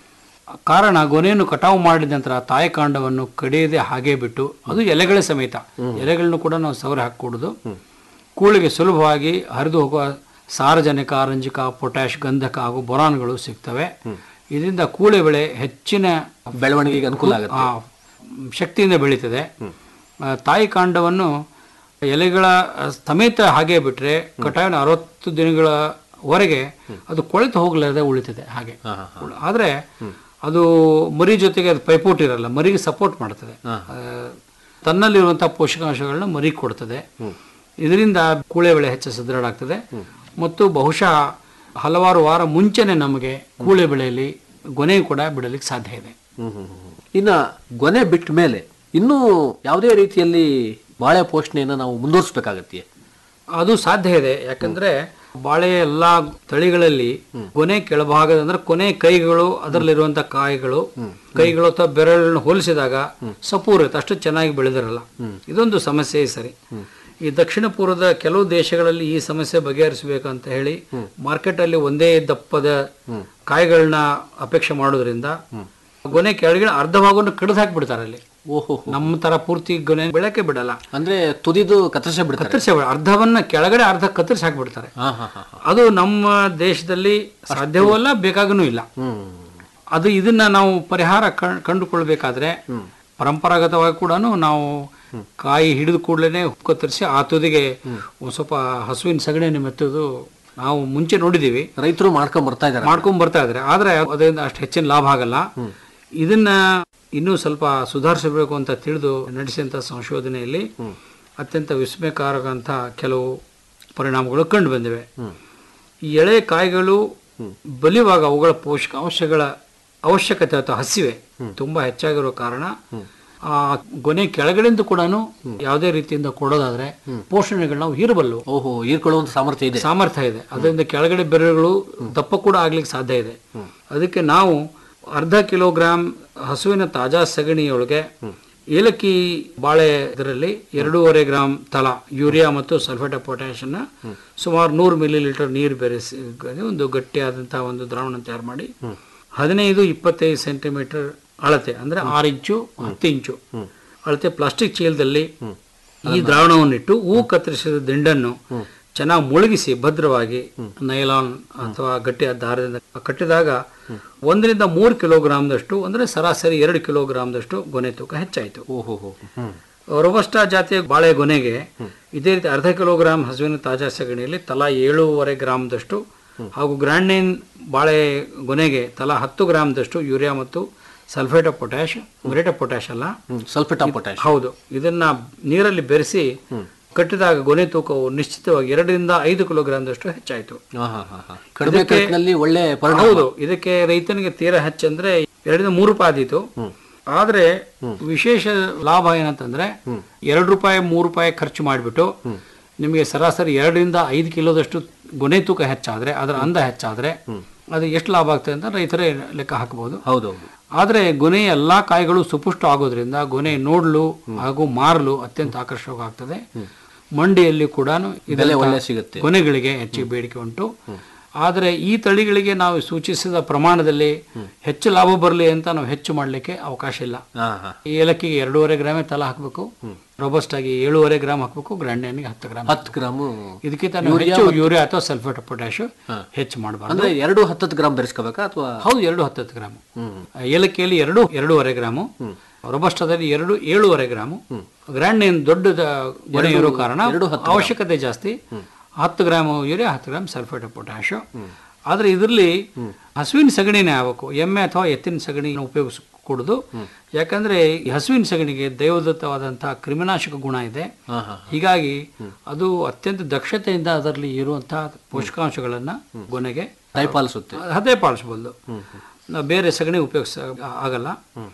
ಕಾರಣ ಗೊನೆಯನ್ನು ಕಟಾವು ಮಾಡಿದ ನಂತರ ತಾಯಿ ಕಾಂಡವನ್ನು ಕಡಿಯದೆ ಹಾಗೆ ಬಿಟ್ಟು ಅದು ಎಲೆಗಳ ಸಮೇತ ಎಲೆಗಳನ್ನು ಕೂಡ ನಾವು ಸವರಿ ಹಾಕೂಡುದು ಕೂಳಿಗೆ ಸುಲಭವಾಗಿ ಹರಿದು ಹೋಗುವ ಸಾರಜನಕ ರಂಜಕ ಪೊಟ್ಯಾಶ್ ಗಂಧಕ ಹಾಗೂ ಬೊರಾನ್ಗಳು ಸಿಗ್ತವೆ ಇದರಿಂದ ಕೂಳೆ ಬೆಳೆ ಹೆಚ್ಚಿನ ಬೆಳವಣಿಗೆಗೆ ಅನುಕೂಲ ಆಗುತ್ತೆ ಆ, ಶಕ್ತಿಯಿಂದ ಬೆಳೀತದೆ ಆ, ತಾಯಿ ಕಾಂಡವನ್ನು ಎಲೆಗಳ ಸಮೇತ ಹಾಗೆ ಬಿಟ್ರೆ ಕಟಾವಿನ ಅರವತ್ತು ದಿನಗಳವರೆಗೆ ಅದು ಕೊಳೆತು ಹೋಗಲಾರದೆ ಉಳಿತದೆ ಹಾಗೆ ಆದ್ರೆ ಅದು ಮರಿ ಜೊತೆಗೆ ಅದು ಪೈಪೋಟಿ ಇರಲ್ಲ ಮರಿಗೆ ಸಪೋರ್ಟ್ ಮಾಡ್ತದೆ ಆ, ತನ್ನಲ್ಲಿರುವಂತಹ ಪೋಷಕಾಂಶಗಳನ್ನ ಮರಿ ಕೊಡ್ತದೆ ಇದರಿಂದ ಕೂಳೆ ಬೆಳೆ ಹೆಚ್ಚು ಸದೃಢ ಆಗ್ತದೆ ಮತ್ತು ಬಹುಶಃ ಹಲವಾರು ವಾರ ಮುಂಚೆನೆ ನಮಗೆ ಕೂಳೆ ಬೆಳೆಯಲ್ಲಿ ಗೊನೆ ಕೂಡ ಬಿಡಲಿಕ್ಕೆ ಸಾಧ್ಯ ಇದೆ ಇನ್ನ ಗೊನೆ ಬಿಟ್ಟ ಮೇಲೆ ಇನ್ನೂ ಯಾವುದೇ ರೀತಿಯಲ್ಲಿ ಬಾಳೆ ಪೋಷಣೆಯನ್ನು ನಾವು ಮುಂದುವರಿಸಬೇಕಾಗತ್ತೆ ಅದು ಸಾಧ್ಯ ಇದೆ ಯಾಕಂದ್ರೆ ಬಾಳೆ ಎಲ್ಲಾ ತಳಿಗಳಲ್ಲಿ ಕೊನೆ ಕೆಳಭಾಗದ ಅಂದ್ರೆ ಕೊನೆ ಕೈಗಳು ಅದರಲ್ಲಿರುವಂತ ಕಾಯಿಗಳು ಕೈಗಳು ಅಥವಾ ಬೆರಳನ್ನು ಹೋಲಿಸಿದಾಗ ಸಪೂರ ಇರುತ್ತೆ ಅಷ್ಟು ಚೆನ್ನಾಗಿ ಬೆಳೆದಿರಲ್ಲ ಇದೊಂದು ಸಮಸ್ಯೆ ಸರಿ ಈ ದಕ್ಷಿಣ ಪೂರ್ವದ ಕೆಲವು ದೇಶಗಳಲ್ಲಿ ಈ ಸಮಸ್ಯೆ ಬಗೆಹರಿಸಬೇಕಂತ ಹೇಳಿ ಮಾರ್ಕೆಟ್ ಅಲ್ಲಿ ಒಂದೇ ದಪ್ಪದ ಕಾಯಿಗಳನ್ನ ಅಪೇಕ್ಷೆ ಮಾಡೋದ್ರಿಂದ ಗೊನೆ ಕೆಳಗಿನ ಅರ್ಧ ಭಾಗವನ್ನು ಕಡಿದು ಹಾಕ್ಬಿಡ್ತಾರೆ ಅಲ್ಲಿ ಓಹೋ ನಮ್ಮ ತರ ಪೂರ್ತಿ ಗೊನೆ ಬೆಳಕೆ ಬಿಡಲ್ಲ ಅಂದ್ರೆ ತುದಿದು ಕತ್ತರಿಸೇ ಬಿಡ್ತಾರೆ ಕತ್ತರಿಸಿ ಅರ್ಧವನ್ನ ಕೆಳಗಡೆ ಅರ್ಧ ಕತ್ತರಿಸಿ ಹಾಕ್ಬಿಡ್ತಾರೆ ಹಾ ಹಾ ಹಾ ಹಾ. ಅದು ನಮ್ಮ ದೇಶದಲ್ಲಿ ಸಾಧ್ಯವೂ ಅಲ್ಲ ಬೇಕಾಗೂ ಇಲ್ಲ ಹ್ಮ್ ಅದು ಇದನ್ನ ನಾವು ಪರಿಹಾರ ಕಣ್- ಕಂಡುಕೊಳ್ಬೇಕಾದ್ರೆ ಪರಂಪರಾಗತವಾಗಿ ಕೂಡ ನಾವು ಕಾಯಿ ಹಿಡಿದ ಕೂಡಲೇ ಕತ್ತರಿಸಿ ಆ ತುದಿಗೆ ಒಂದ್ ಸ್ವಲ್ಪ ಹಸುವಿನ ಸಗಣಿಯನ್ನು ಮೆತ್ತೋದು ನಾವು ಮುಂಚೆ ನೋಡಿದೀವಿ ರೈತರು ಮಾಡ್ಕೊಂಡ್ ಬರ್ತಾ ಇದಾರೆ ಮಾಡ್ಕೊಂಡ್ ಬರ್ತಾ ಇದ್ರೆ ಆದ್ರೆ ಅದರಿಂದ ಅಷ್ಟು ಹೆಚ್ಚಿನ ಲಾಭ ಆಗಲ್ಲ ಇದನ್ನ ಇನ್ನೂ ಸ್ವಲ್ಪ ಸುಧಾರಿಸಬೇಕು ಅಂತ ತಿಳಿದು ನಡೆಸಿದಂಥ ಸಂಶೋಧನೆಯಲ್ಲಿ ಅತ್ಯಂತ ವಿಸ್ಮಯಕಾರಕ ಅಂತ ಕೆಲವು ಪರಿಣಾಮಗಳು ಕಂಡು ಬಂದಿವೆ ಈ ಎಳೆ ಕಾಯಿಗಳು ಬಲಿಯುವಾಗ ಅವುಗಳ ಪೋಷಕಾಂಶಗಳ ಅವಶ್ಯಕತೆ ಅಥವಾ ಹಸಿವೆ ತುಂಬಾ ಹೆಚ್ಚಾಗಿರೋ ಕಾರಣ ಆ ಗೊನೆ ಕೆಳಗಡೆಯಿಂದ ಕೂಡ ಯಾವುದೇ ರೀತಿಯಿಂದ ಕೊಡೋದಾದ್ರೆ ಪೋಷಣೆಗಳು ನಾವು ಹೀರಬಲ್ಲು ಓಹೋ ಹೀರ್ಕೊಳ್ಳುವಂತ ಸಾಮರ್ಥ್ಯ ಇದೆ ಸಾಮರ್ಥ್ಯ ಇದೆ ಅದರಿಂದ ಕೆಳಗಡೆ ಬೆರಳುಗಳು ದಪ್ಪ ಕೂಡ ಆಗ್ಲಿಕ್ಕೆ ಸಾಧ್ಯ ಇದೆ ಅದಕ್ಕೆ ನಾವು ಅರ್ಧ ಕಿಲೋಗ್ರಾಂ ಹಸುವಿನ ತಾಜಾ ಸಗಣಿಯೊಳಗೆ ಏಲಕ್ಕಿ ಬಾಳೆ ಇದರಲ್ಲಿ ಎರಡೂವರೆ ಗ್ರಾಂ ತಲಾ ಯೂರಿಯಾ ಮತ್ತು ಸಲ್ಫೇಟ್ ಆಫ್ ಪೊಟ್ಯಾಶ್ ಅನ್ನ ಸುಮಾರು ನೂರು ಮಿಲಿ ಲೀಟರ್ ನೀರು ಬೆರೆಸಿ ಒಂದು ಗಟ್ಟಿಯಾದಂತಹ ಒಂದು ದ್ರಾವಣ ತಯಾರು ಮಾಡಿ ಹದಿನೈದು ಇಪ್ಪತ್ತೈದು ಸೆಂಟಿಮೀಟರ್ ಅಳತೆ ಅಂದ್ರೆ ಆರು ಇಂಚು ಹತ್ತು ಇಂಚು ಅಳತೆ ಪ್ಲಾಸ್ಟಿಕ್ ಚೀಲದಲ್ಲಿ ಈ ದ್ರಾವಣವನ್ನಿಟ್ಟು ಹೂ ಕತ್ತರಿಸಿದ ದಿಂಡನ್ನು ಚೆನ್ನಾಗಿ ಮುಳುಗಿಸಿ ಭದ್ರವಾಗಿ ನೈಲಾನ್ ಅಥವಾ ಗಟ್ಟಿಯ ದಾರದಿಂದ ಕಟ್ಟಿದಾಗ ಒಂದರಿಂದ ಮೂರು ಕಿಲೋಗ್ರಾಮ್ದಷ್ಟು ಅಂದ್ರೆ ಸರಾಸರಿ ಎರಡು ಕಿಲೋಗ್ರಾಮ್ದಷ್ಟು ಗೊನೆ ತೂಕ ಹೆಚ್ಚಾಯಿತು ಓಹೋ ಹೋ ಹ್ಮ್ ರೋಬಸ್ಟಾ ಜಾತಿಯ ಬಾಳೆ ಗೊನೆಗೆ ಇದೇ ರೀತಿ ಅರ್ಧ ಕಿಲೋಗ್ರಾಂ ಹಸುವಿನ ತಾಜಾ ಸಗಣಿಯಲ್ಲಿ ತಲಾ ಏಳೂವರೆ ಗ್ರಾಮ್ದಷ್ಟು ಹಾಗೂ ಗ್ರ್ಯಾಂಡೈನ್ ಬಾಳೆ ಗೊನೆಗೆ ತಲಾ ಹತ್ತು ಗ್ರಾಮ್ದಷ್ಟು ಯೂರಿಯಾ ಮತ್ತು sulphate of potash muriate of potash ಅಲ್ಲ ಸಲ್ಫೇಟ್ ಆಫ್ ಪೊಟ್ಯಾಶ್ ಹೌದು ಇದನ್ನ ನೀರಲ್ಲಿ ಬೆರೆಸಿ ಕಟ್ಟಿದಾಗ ಗೊನೆ ತೂಕವು ನಿಶ್ಚಿತವಾಗಿ ಎರಡರಿಂದ ಐದು ಕಿಲೋಗ್ರಾಮ್ದಷ್ಟು ಹೆಚ್ಚಾಯಿತು ಹಾ ಹಾ ಹಾ ಹಾ ಕಡಿಮೆ ಖರ್ಚಿನಲ್ಲಿ ಒಳ್ಳೆ ಪರಿಣಾಮ ಹೌದು ಇದಕ್ಕೆ ರೈತನಿಗೆ ತೀರಾ ಹೆಚ್ಚಂದ್ರೆ ಎರಡರಿಂದ ಮೂರು ರೂಪಾಯಿ ಆದೀತು ಆದ್ರೆ ವಿಶೇಷ ಲಾಭ ಏನಂತಂದ್ರೆ ಎರಡು ರೂಪಾಯಿ ಮೂರು ರೂಪಾಯಿ ಖರ್ಚು ಮಾಡಿಬಿಟ್ಟು ನಿಮಗೆ ಸರಾಸರಿ ಎರಡರಿಂದ ಐದು ಕಿಲೋದಷ್ಟು ಗೊನೆ ತೂಕ ಹೆಚ್ಚಾದ್ರೆ ಅದರ ಅಂದ ಹೆಚ್ಚಾದ್ರೆ ಅದು ಎಷ್ಟು ಲಾಭ ಆಗ್ತದೆ ಅಂತ ರೈತರೇ ಲೆಕ್ಕ ಹಾಕಬಹುದು ಹೌದೌದು ಆದ್ರೆ ಗೊನೆ ಎಲ್ಲಾ ಕಾಯಿಗಳು ಸುಪುಷ್ಟ ಆಗೋದ್ರಿಂದ ಗೊನೆ ನೋಡಲು ಹಾಗೂ ಮಾರಲು ಅತ್ಯಂತ ಆಕರ್ಷಕವಾಗ್ತದೆ ಮಂಡಿಯಲ್ಲಿ ಕೂಡ ಬೆಲೆ ಒಳ್ಳೆ ಸಿಗುತ್ತೆ ಕೊನೆಗಳಿಗೆ ಹೆಚ್ಚಿಗೆ ಬೇಡಿಕೆ ಉಂಟು ಆದರೆ ಈ ತಳಿಗಳಿಗೆ ನಾವು ಸೂಚಿಸಿದ ಪ್ರಮಾಣದಲ್ಲಿ ಹೆಚ್ಚು ಲಾಭ ಬರಲಿ ಅಂತ ನಾವು ಹೆಚ್ಚು ಮಾಡಲಿಕ್ಕೆ ಅವಕಾಶ ಇಲ್ಲ ಹಾ ಹಾ ಈ ಏಲಕ್ಕಿಗೆ ಎರಡೂವರೆ ಗ್ರಾಮೇ ತಲಾ ಹಾಕಬೇಕು ರೋಬಸ್ಟ್ ಆಗಿ ಏಳೂವರೆ ಗ್ರಾಮ್ ಹಾಕಬೇಕು ಗ್ರ್ಯಾಂಡನಿಗೆ ಹತ್ತು ಗ್ರಾಮ್ ಹತ್ತು ಗ್ರಾಮು ಇದಕ್ಕಿಂತ ನಾವು ಹೆಚ್ಚು ಯೂರಿಯಾ ಅಥವಾ ಸಲ್ಫೇಟ್ ಆಫ್ ಪೊಟ್ಯಾಶ್ ಹೆಚ್ಚು ಮಾಡಬಾರ್ದು ಅಂದ್ರೆ ಎರಡು ಹತ್ತತ್ತು ಗ್ರಾಮ್ ಬೆರೆಸ್ಕೋಬೇಕಾ ಅಥವಾ ಹೌದು ಎರಡು ಹತ್ತತ್ತು ಗ್ರಾಮು ಏಲಕ್ಕಿಯಲ್ಲಿ ಎರಡು ಎರಡೂವರೆ ಗ್ರಾಮು ರೊಬಸ್ಟಾದಲ್ಲಿ ಎರಡು ಏಳೂವರೆ ಗ್ರಾಮು ಗ್ರ್ಯಾಂಡ್ ಏನು ದೊಡ್ಡ ಗೊನೆ ಇರೋ ಕಾರಣ ಅವಶ್ಯಕತೆ ಜಾಸ್ತಿ ಹತ್ತು ಗ್ರಾಮ್ ಯೂರಿಯಾ ಹತ್ತು ಗ್ರಾಮ್ ಸಲ್ಫೇಟ್ ಆಫ್ ಪೊಟ್ಯಾಶ್ ಆದ್ರೆ ಇದರಲ್ಲಿ ಹಸುವಿನ ಸಗಣಿನೇ ಆಗಬೇಕು ಎಮ್ಮೆ ಅಥವಾ ಎತ್ತಿನ ಸಗಣಿ ಉಪಯೋಗಿಸಕೂಡದು ಯಾಕಂದ್ರೆ ಈ ಹಸುವಿನ ಸಗಣಿಗೆ ದೈವದತ್ತವಾದಂತಹ ಕ್ರಿಮಿನಾಶಕ ಗುಣ ಇದೆ ಹಾ ಹಾ ಹೀಗಾಗಿ ಅದು ಅತ್ಯಂತ ದಕ್ಷತೆಯಿಂದ ಅದರಲ್ಲಿ ಇರುವಂತಹ ಪೋಷಕಾಂಶಗಳನ್ನ ಗೊನೆಗೆ ದಯಪಾಲಿಸುತ್ತೆ ಅದೇ ಪಾಲಿಸ್ಬೋದು ನಾವು ಬೇರೆ ಸಗಣಿ ಉಪಯೋಗಿಸ ಆಗಲ್ಲ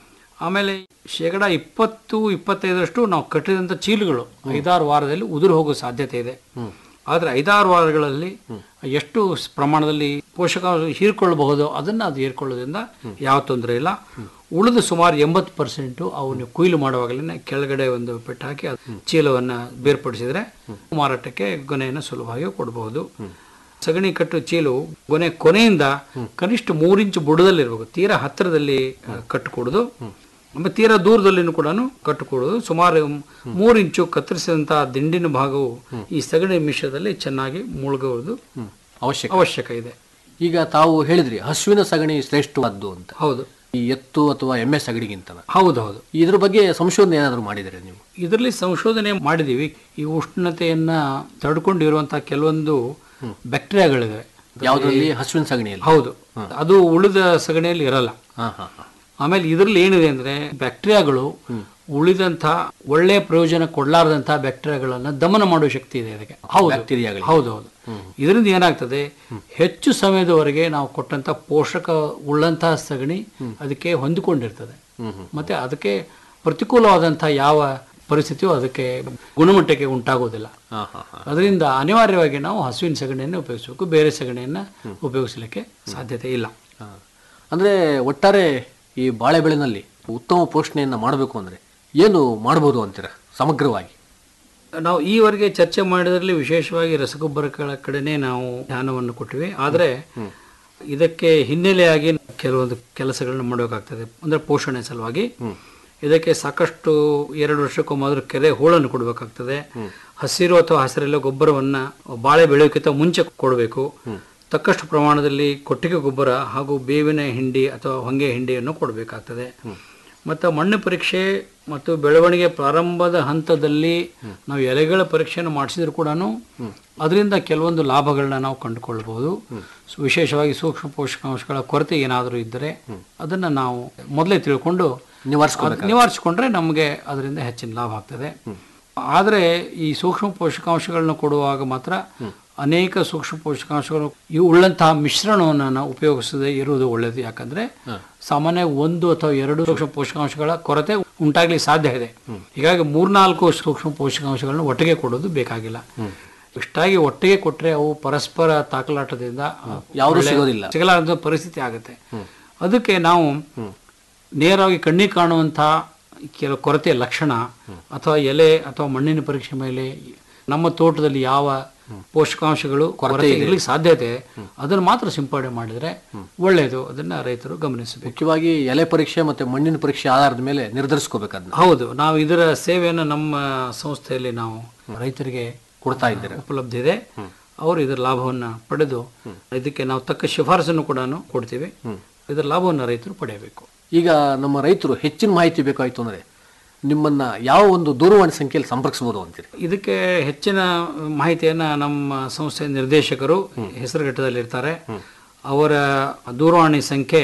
ಆಮೇಲೆ ಶೇಕಡ ಇಪ್ಪತ್ತು ಇಪ್ಪತ್ತೈದರಷ್ಟು ನಾವು ಕಟ್ಟಿದಂಥ ಚೀಲಗಳು ಐದಾರು ವಾರದಲ್ಲಿ ಉದುರು ಹೋಗೋ ಸಾಧ್ಯತೆ ಇದೆ ಆದರೆ ಐದಾರು ವಾರಗಳಲ್ಲಿ ಎಷ್ಟು ಸ್- ಪ್ರಮಾಣದಲ್ಲಿ ಪೋಷಕಾಂಶ ಹೀರ್ಕೊಳ್ಳಬಹುದು ಅದನ್ನು ಅದು ಹೀರ್ಕೊಳ್ಳೋದ್ರಿಂದ ಯಾವ ತೊಂದರೆ ಇಲ್ಲ ಉಳಿದ ಸುಮಾರು ಎಂಬತ್ತು ಪರ್ಸೆಂಟು ಅವನ್ನ ಕೊಯ್ಲು ಮಾಡುವಾಗಲೇ ಕೆಳಗಡೆ ಒಂದು ಪೆಟ್ಟು ಹಾಕಿ ಅದ್ ಚೀಲವನ್ನು ಬೇರ್ಪಡಿಸಿದ್ರೆ ಮಾರಾಟಕ್ಕೆ ಗೊನೆಯನ್ನು ಸುಲಭವಾಗಿ ಕೊಡಬಹುದು ಸಗಣಿ ಕಟ್ಟು ಚೀಲವು ಕೊನೆ ಕೊನೆಯಿಂದ ಕನಿಷ್ಠ ಮೂರಿಂಚು ಬುಡದಲ್ಲಿರ್ಬೇಕು ತೀರಾ ಹತ್ತಿರದಲ್ಲಿ ಆ, ಕಟ್ಟಿಕೊಡುದು ಆಮೇಲೆ ತೀರಾ ದೂರದಲ್ಲಿನೂ ಕೂಡ ಕಟ್ಟಿಕೊಡುದು ಸುಮಾರು ಮೂರು ಇಂಚು ಕತ್ತರಿಸಿದಂತಹ ದಿಂಡಿನ ಭಾಗವು ಈ ಸಗಣಿ ಮಿಶ್ರದಲ್ಲಿ ಚೆನ್ನಾಗಿ ಮುಳುಗುವುದು ಅವಶ್ಯಕ ಅವಶ್ಯಕ ಇದೆ ಈಗ ತಾವು ಹೇಳಿದ್ರಿ ಹಸುವಿನ ಸಗಣಿ ಶ್ರೇಷ್ಠವಾದ್ದು ಅಂತ ಹೌದು ಈ ಎತ್ತು ಅಥವಾ ಎಮ್ಮೆ ಸಗಣಿಗಿಂತ ಹೌದು ಹೌದು ಇದ್ರ ಬಗ್ಗೆ ಸಂಶೋಧನೆ ಏನಾದರೂ ಮಾಡಿದರೆ ನೀವು ಇದರಲ್ಲಿ ಸಂಶೋಧನೆ ಮಾಡಿದೀವಿ ಈ ಉಷ್ಣತೆಯನ್ನ ತಡ್ಕೊಂಡಿರುವಂತಹ ಕೆಲವೊಂದು ಬ್ಯಾಕ್ಟೀರಿಯಾಗಳಿವೆ ಯಾವುದರಲ್ಲಿ ಹಸುವಿನ ಸಗಣಿಯಲ್ಲಿ ಹೌದು ಅದು ಉಳಿದ ಸಗಣಿಯಲ್ಲಿ ಇರಲ್ಲ ಹಾ ಹಾ ಹಾ ಆಮೇಲೆ ಇದರಲ್ಲಿ ಏನಿದೆ ಅಂದ್ರೆ ಬ್ಯಾಕ್ಟೀರಿಯಾಗಳು ಉಳಿದಂತ ಒಳ್ಳೆ ಪ್ರಯೋಜನ ಕೊಡ್ಲಾರ್ದಂತಹ ಬ್ಯಾಕ್ಟೀರಿಯಾಗಳನ್ನ ದಮನ ಮಾಡುವ ಶಕ್ತಿ ಇದೆ ಅದಕ್ಕೆ ಹೌದು ಬ್ಯಾಕ್ಟೀರಿಯಾಗಳಿಗೆ. ಹೌದು ಹೌದು ಇದರಿಂದ ಏನಾಗ್ತದೆ ಹೆಚ್ಚು ಸಮಯದವರೆಗೆ ನಾವು ಕೊಟ್ಟಂತ ಪೋಷಕ ಉಳ್ಳಂತಹ ಸಗಣಿ ಅದಕ್ಕೆ ಹೊಂದಿಕೊಂಡಿರ್ತದೆ ಮತ್ತೆ ಅದಕ್ಕೆ ಪ್ರತಿಕೂಲವಾದಂತಹ ಯಾವ ಪರಿಸ್ಥಿತಿಯು ಅದಕ್ಕೆ ಗುಣಮಟ್ಟಕ್ಕೆ ಉಂಟಾಗೋದಿಲ್ಲ ಹಾ ಹಾ ಹಾ ಅದರಿಂದ ಅನಿವಾರ್ಯವಾಗಿ ನಾವು ಹಸುವಿನ ಸಗಣಿಯನ್ನು ಉಪಯೋಗಿಸಬೇಕು ಬೇರೆ ಸಗಣಿಯನ್ನ ಉಪಯೋಗಿಸಲಿಕ್ಕೆ ಸಾಧ್ಯತೆ ಇಲ್ಲ ಹಾ. ಅಂದ್ರೆ ಒಟ್ಟಾರೆ ಈ ಬಾಳೆ ಬೆಳೆನಲ್ಲಿ ಉತ್ತಮ ಪೋಷಣೆಯನ್ನ ಮಾಡಬೇಕು ಅಂದ್ರೆ ಏನು ಮಾಡಬಹುದು ಅಂತೀರಾ ಸಮಗ್ರವಾಗಿ ನಾವು ಈವರೆಗೆ ಚರ್ಚೆ ಮಾಡಿದ್ರಲ್ಲಿ ವಿಶೇಷವಾಗಿ ರಸಗೊಬ್ಬರಗಳ ಕಡೆನೇ ನಾವು ಧ್ಯಾನವನ್ನು ಕೊಟ್ಟಿವಿ ಆದರೆ ಇದಕ್ಕೆ ಹಿನ್ನೆಲೆಯಾಗಿ ಕೆಲವೊಂದು ಕೆಲಸಗಳನ್ನ ಮಾಡಬೇಕಾಗ್ತದೆ ಅಂದ್ರೆ ಪೋಷಣೆ ಸಲುವಾಗಿ ಇದಕ್ಕೆ ಸಾಕಷ್ಟು ಎರಡು ವರ್ಷಕ್ಕೊಮ್ಮಾದ್ರೂ ಕೆರೆ ಹೂಳನ್ನು ಕೊಡಬೇಕಾಗ್ತದೆ ಹಸಿರು ಅಥವಾ ಹಸಿರೆಲ್ಲ ಗೊಬ್ಬರವನ್ನ ಬಾಳೆ ಬೆಳೆಯೋಕ್ಕಿಂತ ಮುಂಚೆ ಕೊಡಬೇಕು ತಕ್ಕಷ್ಟು ಪ್ರಮಾಣದಲ್ಲಿ ಕೊಟ್ಟಿಗೆ ಗೊಬ್ಬರ ಹಾಗೂ ಬೇವಿನ ಹಿಂಡಿ ಅಥವಾ ಹೊಂಗೆ ಹಿಂಡಿಯನ್ನು ಕೊಡಬೇಕಾಗ್ತದೆ ಮತ್ತು ಮಣ್ಣು ಪರೀಕ್ಷೆ ಮತ್ತು ಬೆಳವಣಿಗೆ ಪ್ರಾರಂಭದ ಹಂತದಲ್ಲಿ ನಾವು ಎಲೆಗಳ ಪರೀಕ್ಷೆಯನ್ನು ಮಾಡಿಸಿದ್ರು ಕೂಡ ಅದರಿಂದ ಕೆಲವೊಂದು ಲಾಭಗಳನ್ನ ನಾವು ಕಂಡುಕೊಳ್ಬಹುದು ಸು- ವಿಶೇಷವಾಗಿ ಸೂಕ್ಷ್ಮ ಪೋಷಕಾಂಶಗಳ ಕೊರತೆ ಏನಾದರೂ ಇದ್ದರೆ ಅದನ್ನ ನಾವು ಮೊದಲೇ ತಿಳ್ಕೊಂಡು ನಿವಾರಿಸ್ಕೋಬೇಕು ಅದ್ ನಿವಾರಿಸಿಕೊಂಡ್ರೆ ನಮಗೆ ಅದರಿಂದ ಹೆಚ್ಚಿನ ಲಾಭ ಆಗ್ತದೆ ಆದರೆ ಈ ಸೂಕ್ಷ್ಮ ಪೋಷಕಾಂಶಗಳನ್ನ ಕೊಡುವಾಗ ಮಾತ್ರ ಅನೇಕ ಸೂಕ್ಷ್ಮ ಪೋಷಕಾಂಶಗಳು ಇವು ಉಳ್ಳಂತಹ ಮಿಶ್ರಣವನ್ನು ನಾವು ಉಪಯೋಗಿಸದೆ ಇರುವುದು ಒಳ್ಳೆಯದು ಯಾಕಂದ್ರೆ ಸಾಮಾನ್ಯ ಒಂದು ಅಥವಾ ಎರಡು ಸೂಕ್ಷ್ಮ ಪೋಷಕಾಂಶಗಳ ಕೊರತೆ ಉಂಟಾಗ್ಲಿಕ್ಕೆ ಸಾಧ್ಯ ಇದೆ ಹೀಗಾಗಿ ಮೂರ್ನಾಲ್ಕು ಸೂಕ್ಷ್ಮ ಪೋಷಕಾಂಶಗಳನ್ನ ಒಟ್ಟಿಗೆ ಕೊಡೋದು ಬೇಕಾಗಿಲ್ಲ ಇಷ್ಟಾಗಿ ಒಟ್ಟಿಗೆ ಕೊಟ್ರೆ ಅವು ಪರಸ್ಪರ ತಾಕಲಾಟದಿಂದ ಯಾವುದೂ ಒಳ್ಳೆ- ಸಿಗೋದಿಲ್ಲ. ಸಿಗಲಾರದ ಪರಿಸ್ಥಿತಿ ಆಗುತ್ತೆ ಅದಕ್ಕೆ ನಾವು ನೇರವಾಗಿ ಕಣ್ಣಿಗೆ ಕಾಣುವಂಥ ಕೆಲವು ಕೊರತೆಯ ಲಕ್ಷಣ ಅಥವಾ ಎಲೆ ಅಥವಾ ಮಣ್ಣಿನ ಪರೀಕ್ಷೆ ಮೇಲೆ ನಮ್ಮ ತೋಟದಲ್ಲಿ ಯಾವ ಪೋಷಕಾಂಶಗಳು ಕೊರತೆ ಇರಲಿಕ್ಕೆ ಸಾಧ್ಯತೆ ಅದನ್ನು ಮಾತ್ರ ಸಿಂಪಡಣೆ ಮಾಡಿದರೆ ಒಳ್ಳೆಯದು ಅದನ್ನ ರೈತರು ಗಮನಿಸಬೇಕು ಮುಖ್ಯವಾಗಿ ಎಲೆ ಪರೀಕ್ಷೆ ಮತ್ತೆ ಮಣ್ಣಿನ ಪರೀಕ್ಷೆ ಆಧಾರದ ಮೇಲೆ ನಿರ್ಧರಿಸ್ಕೋಬೇಕು ಅದನ್ನ ಹೌದು ನಾವು ಇದರ ಸೇವೆಯನ್ನು ನಮ್ಮ ಸಂಸ್ಥೆಯಲ್ಲಿ ನಾವು ರೈತರಿಗೆ ಕೊಡ್ತಾ ಇದ್ದೀರಾ ಉಪಲಬ್ಧ ಇದೆ ಅವರು ಇದರ ಲಾಭವನ್ನ ಪಡೆದು ಇದಕ್ಕೆ ನಾವು ತಕ್ಕ ಶಿಫಾರಸನ್ನು ಕೂಡ ಕೊಡ್ತೀವಿ ಇದರ ಲಾಭವನ್ನು ರೈತರು ಪಡೆಯಬೇಕು ಈಗ ನಮ್ಮ ರೈತರು ಹೆಚ್ಚಿನ ಮಾಹಿತಿ ಬೇಕಾಯ್ತು ಅಂದ್ರೆ ನಿಮ್ಮನ್ನ ಯಾವ ಒಂದು ದೂರವಾಣಿ ಸಂಖ್ಯೆಯಲ್ಲಿ ಸಂಪರ್ಕಿಸಬಹುದು ಅಂತೀರಿ ಇದಕ್ಕೆ ಹೆಚ್ಚಿನ ಮಾಹಿತಿಯನ್ನ ನಮ್ಮ ಸಂಸ್ಥೆಯ ನಿರ್ದೇಶಕರು ಹೆಸರುಘಟ್ಟದಲ್ಲಿ ಇರ್ತಾರೆ ಅವರ ದೂರವಾಣಿ ಸಂಖ್ಯೆ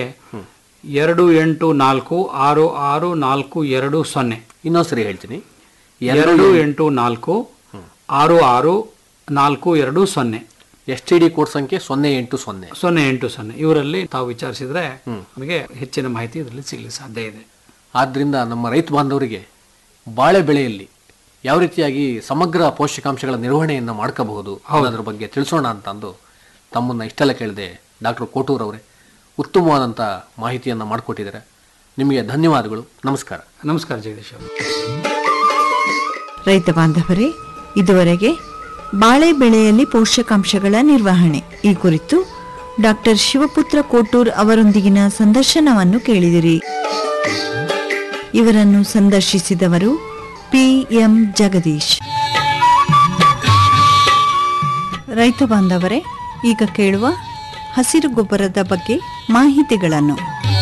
ಎರಡು ಎಂಟು ನಾಲ್ಕು ಆರು ಆರು ನಾಲ್ಕು ಎರಡು ಸೊನ್ನೆ ಇನ್ನೊಂದ್ಸರಿ ಹೇಳ್ತೀನಿ ಎರಡು ಎಂಟು ನಾಲ್ಕು ಆರು ಆರು ನಾಲ್ಕು ಎರಡು ಸೊನ್ನೆ ಎಸ್ ಟಿ ಡಿ ಕೋಡ್ ಸಂಖ್ಯೆ ಸೊನ್ನೆ ಎಂಟು ಸೊನ್ನೆ ಸೊನ್ನೆ ಎಂಟು ಸೊನ್ನೆ ಇವರಲ್ಲಿ ತಾವು ವಿಚಾರಿಸಿದ್ರೆ ನಮಗೆ ಹೆಚ್ಚಿನ ಮಾಹಿತಿ ಇದರಲ್ಲಿ ಸಿಗಲಿಕ್ಕೆ ಸಾಧ್ಯ ಇದೆ ಆದ್ದರಿಂದ ನಮ್ಮ ರೈತ ಬಾಂಧವರಿಗೆ ಬಾಳೆ ಬೆಳೆಯಲ್ಲಿ ಯಾವ ರೀತಿಯಾಗಿ ಸಮಗ್ರ ಪೋಷಕಾಂಶಗಳ ನಿರ್ವಹಣೆಯನ್ನು ಮಾಡ್ಕೋಬಹುದು ಅನ್ನೋದ್ರ ಬಗ್ಗೆ ತಿಳಿಸೋಣ ಅಂತ ಅಂದು ತಮ್ಮನ್ನ ಇಷ್ಟೆಲ್ಲ ಕೇಳಿದೆ ಡಾಕ್ಟರ್ ಕೋಟೂರ್ ಅವರೇ ಉತ್ತಮವಾದಂಥ ಮಾಹಿತಿಯನ್ನು ಮಾಡಿಕೊಟ್ಟಿದ್ದಾರೆ ನಿಮಗೆ ಧನ್ಯವಾದಗಳು ನಮಸ್ಕಾರ ನಮಸ್ಕಾರ ಜಗದೀಶ್ ಅವರು ರೈತ ಬಾಂಧವರೇ ಇದುವರೆಗೆ ಬಾಳೆ ಬೆಳೆಯಲ್ಲಿ ಪೋಷಕಾಂಶಗಳ ನಿರ್ವಹಣೆ ಈ ಕುರಿತು ಡಾಕ್ಟರ್ ಶಿವಪುತ್ರ ಕೋಟೂರ್ ಅವರೊಂದಿಗಿನ ಸಂದರ್ಶನವನ್ನು ಕೇಳಿದಿರಿ ಇವರನ್ನು ಸಂದರ್ಶಿಸಿದವರು ಪಿ ಎಂ ಜಗದೀಶ್ ರೈತ ಬಾಂಧವರೇ ಈಗ ಕೇಳುವ ಹಸಿರು ಗೊಬ್ಬರದ ಬಗ್ಗೆ ಮಾಹಿತಿಗಳನ್ನು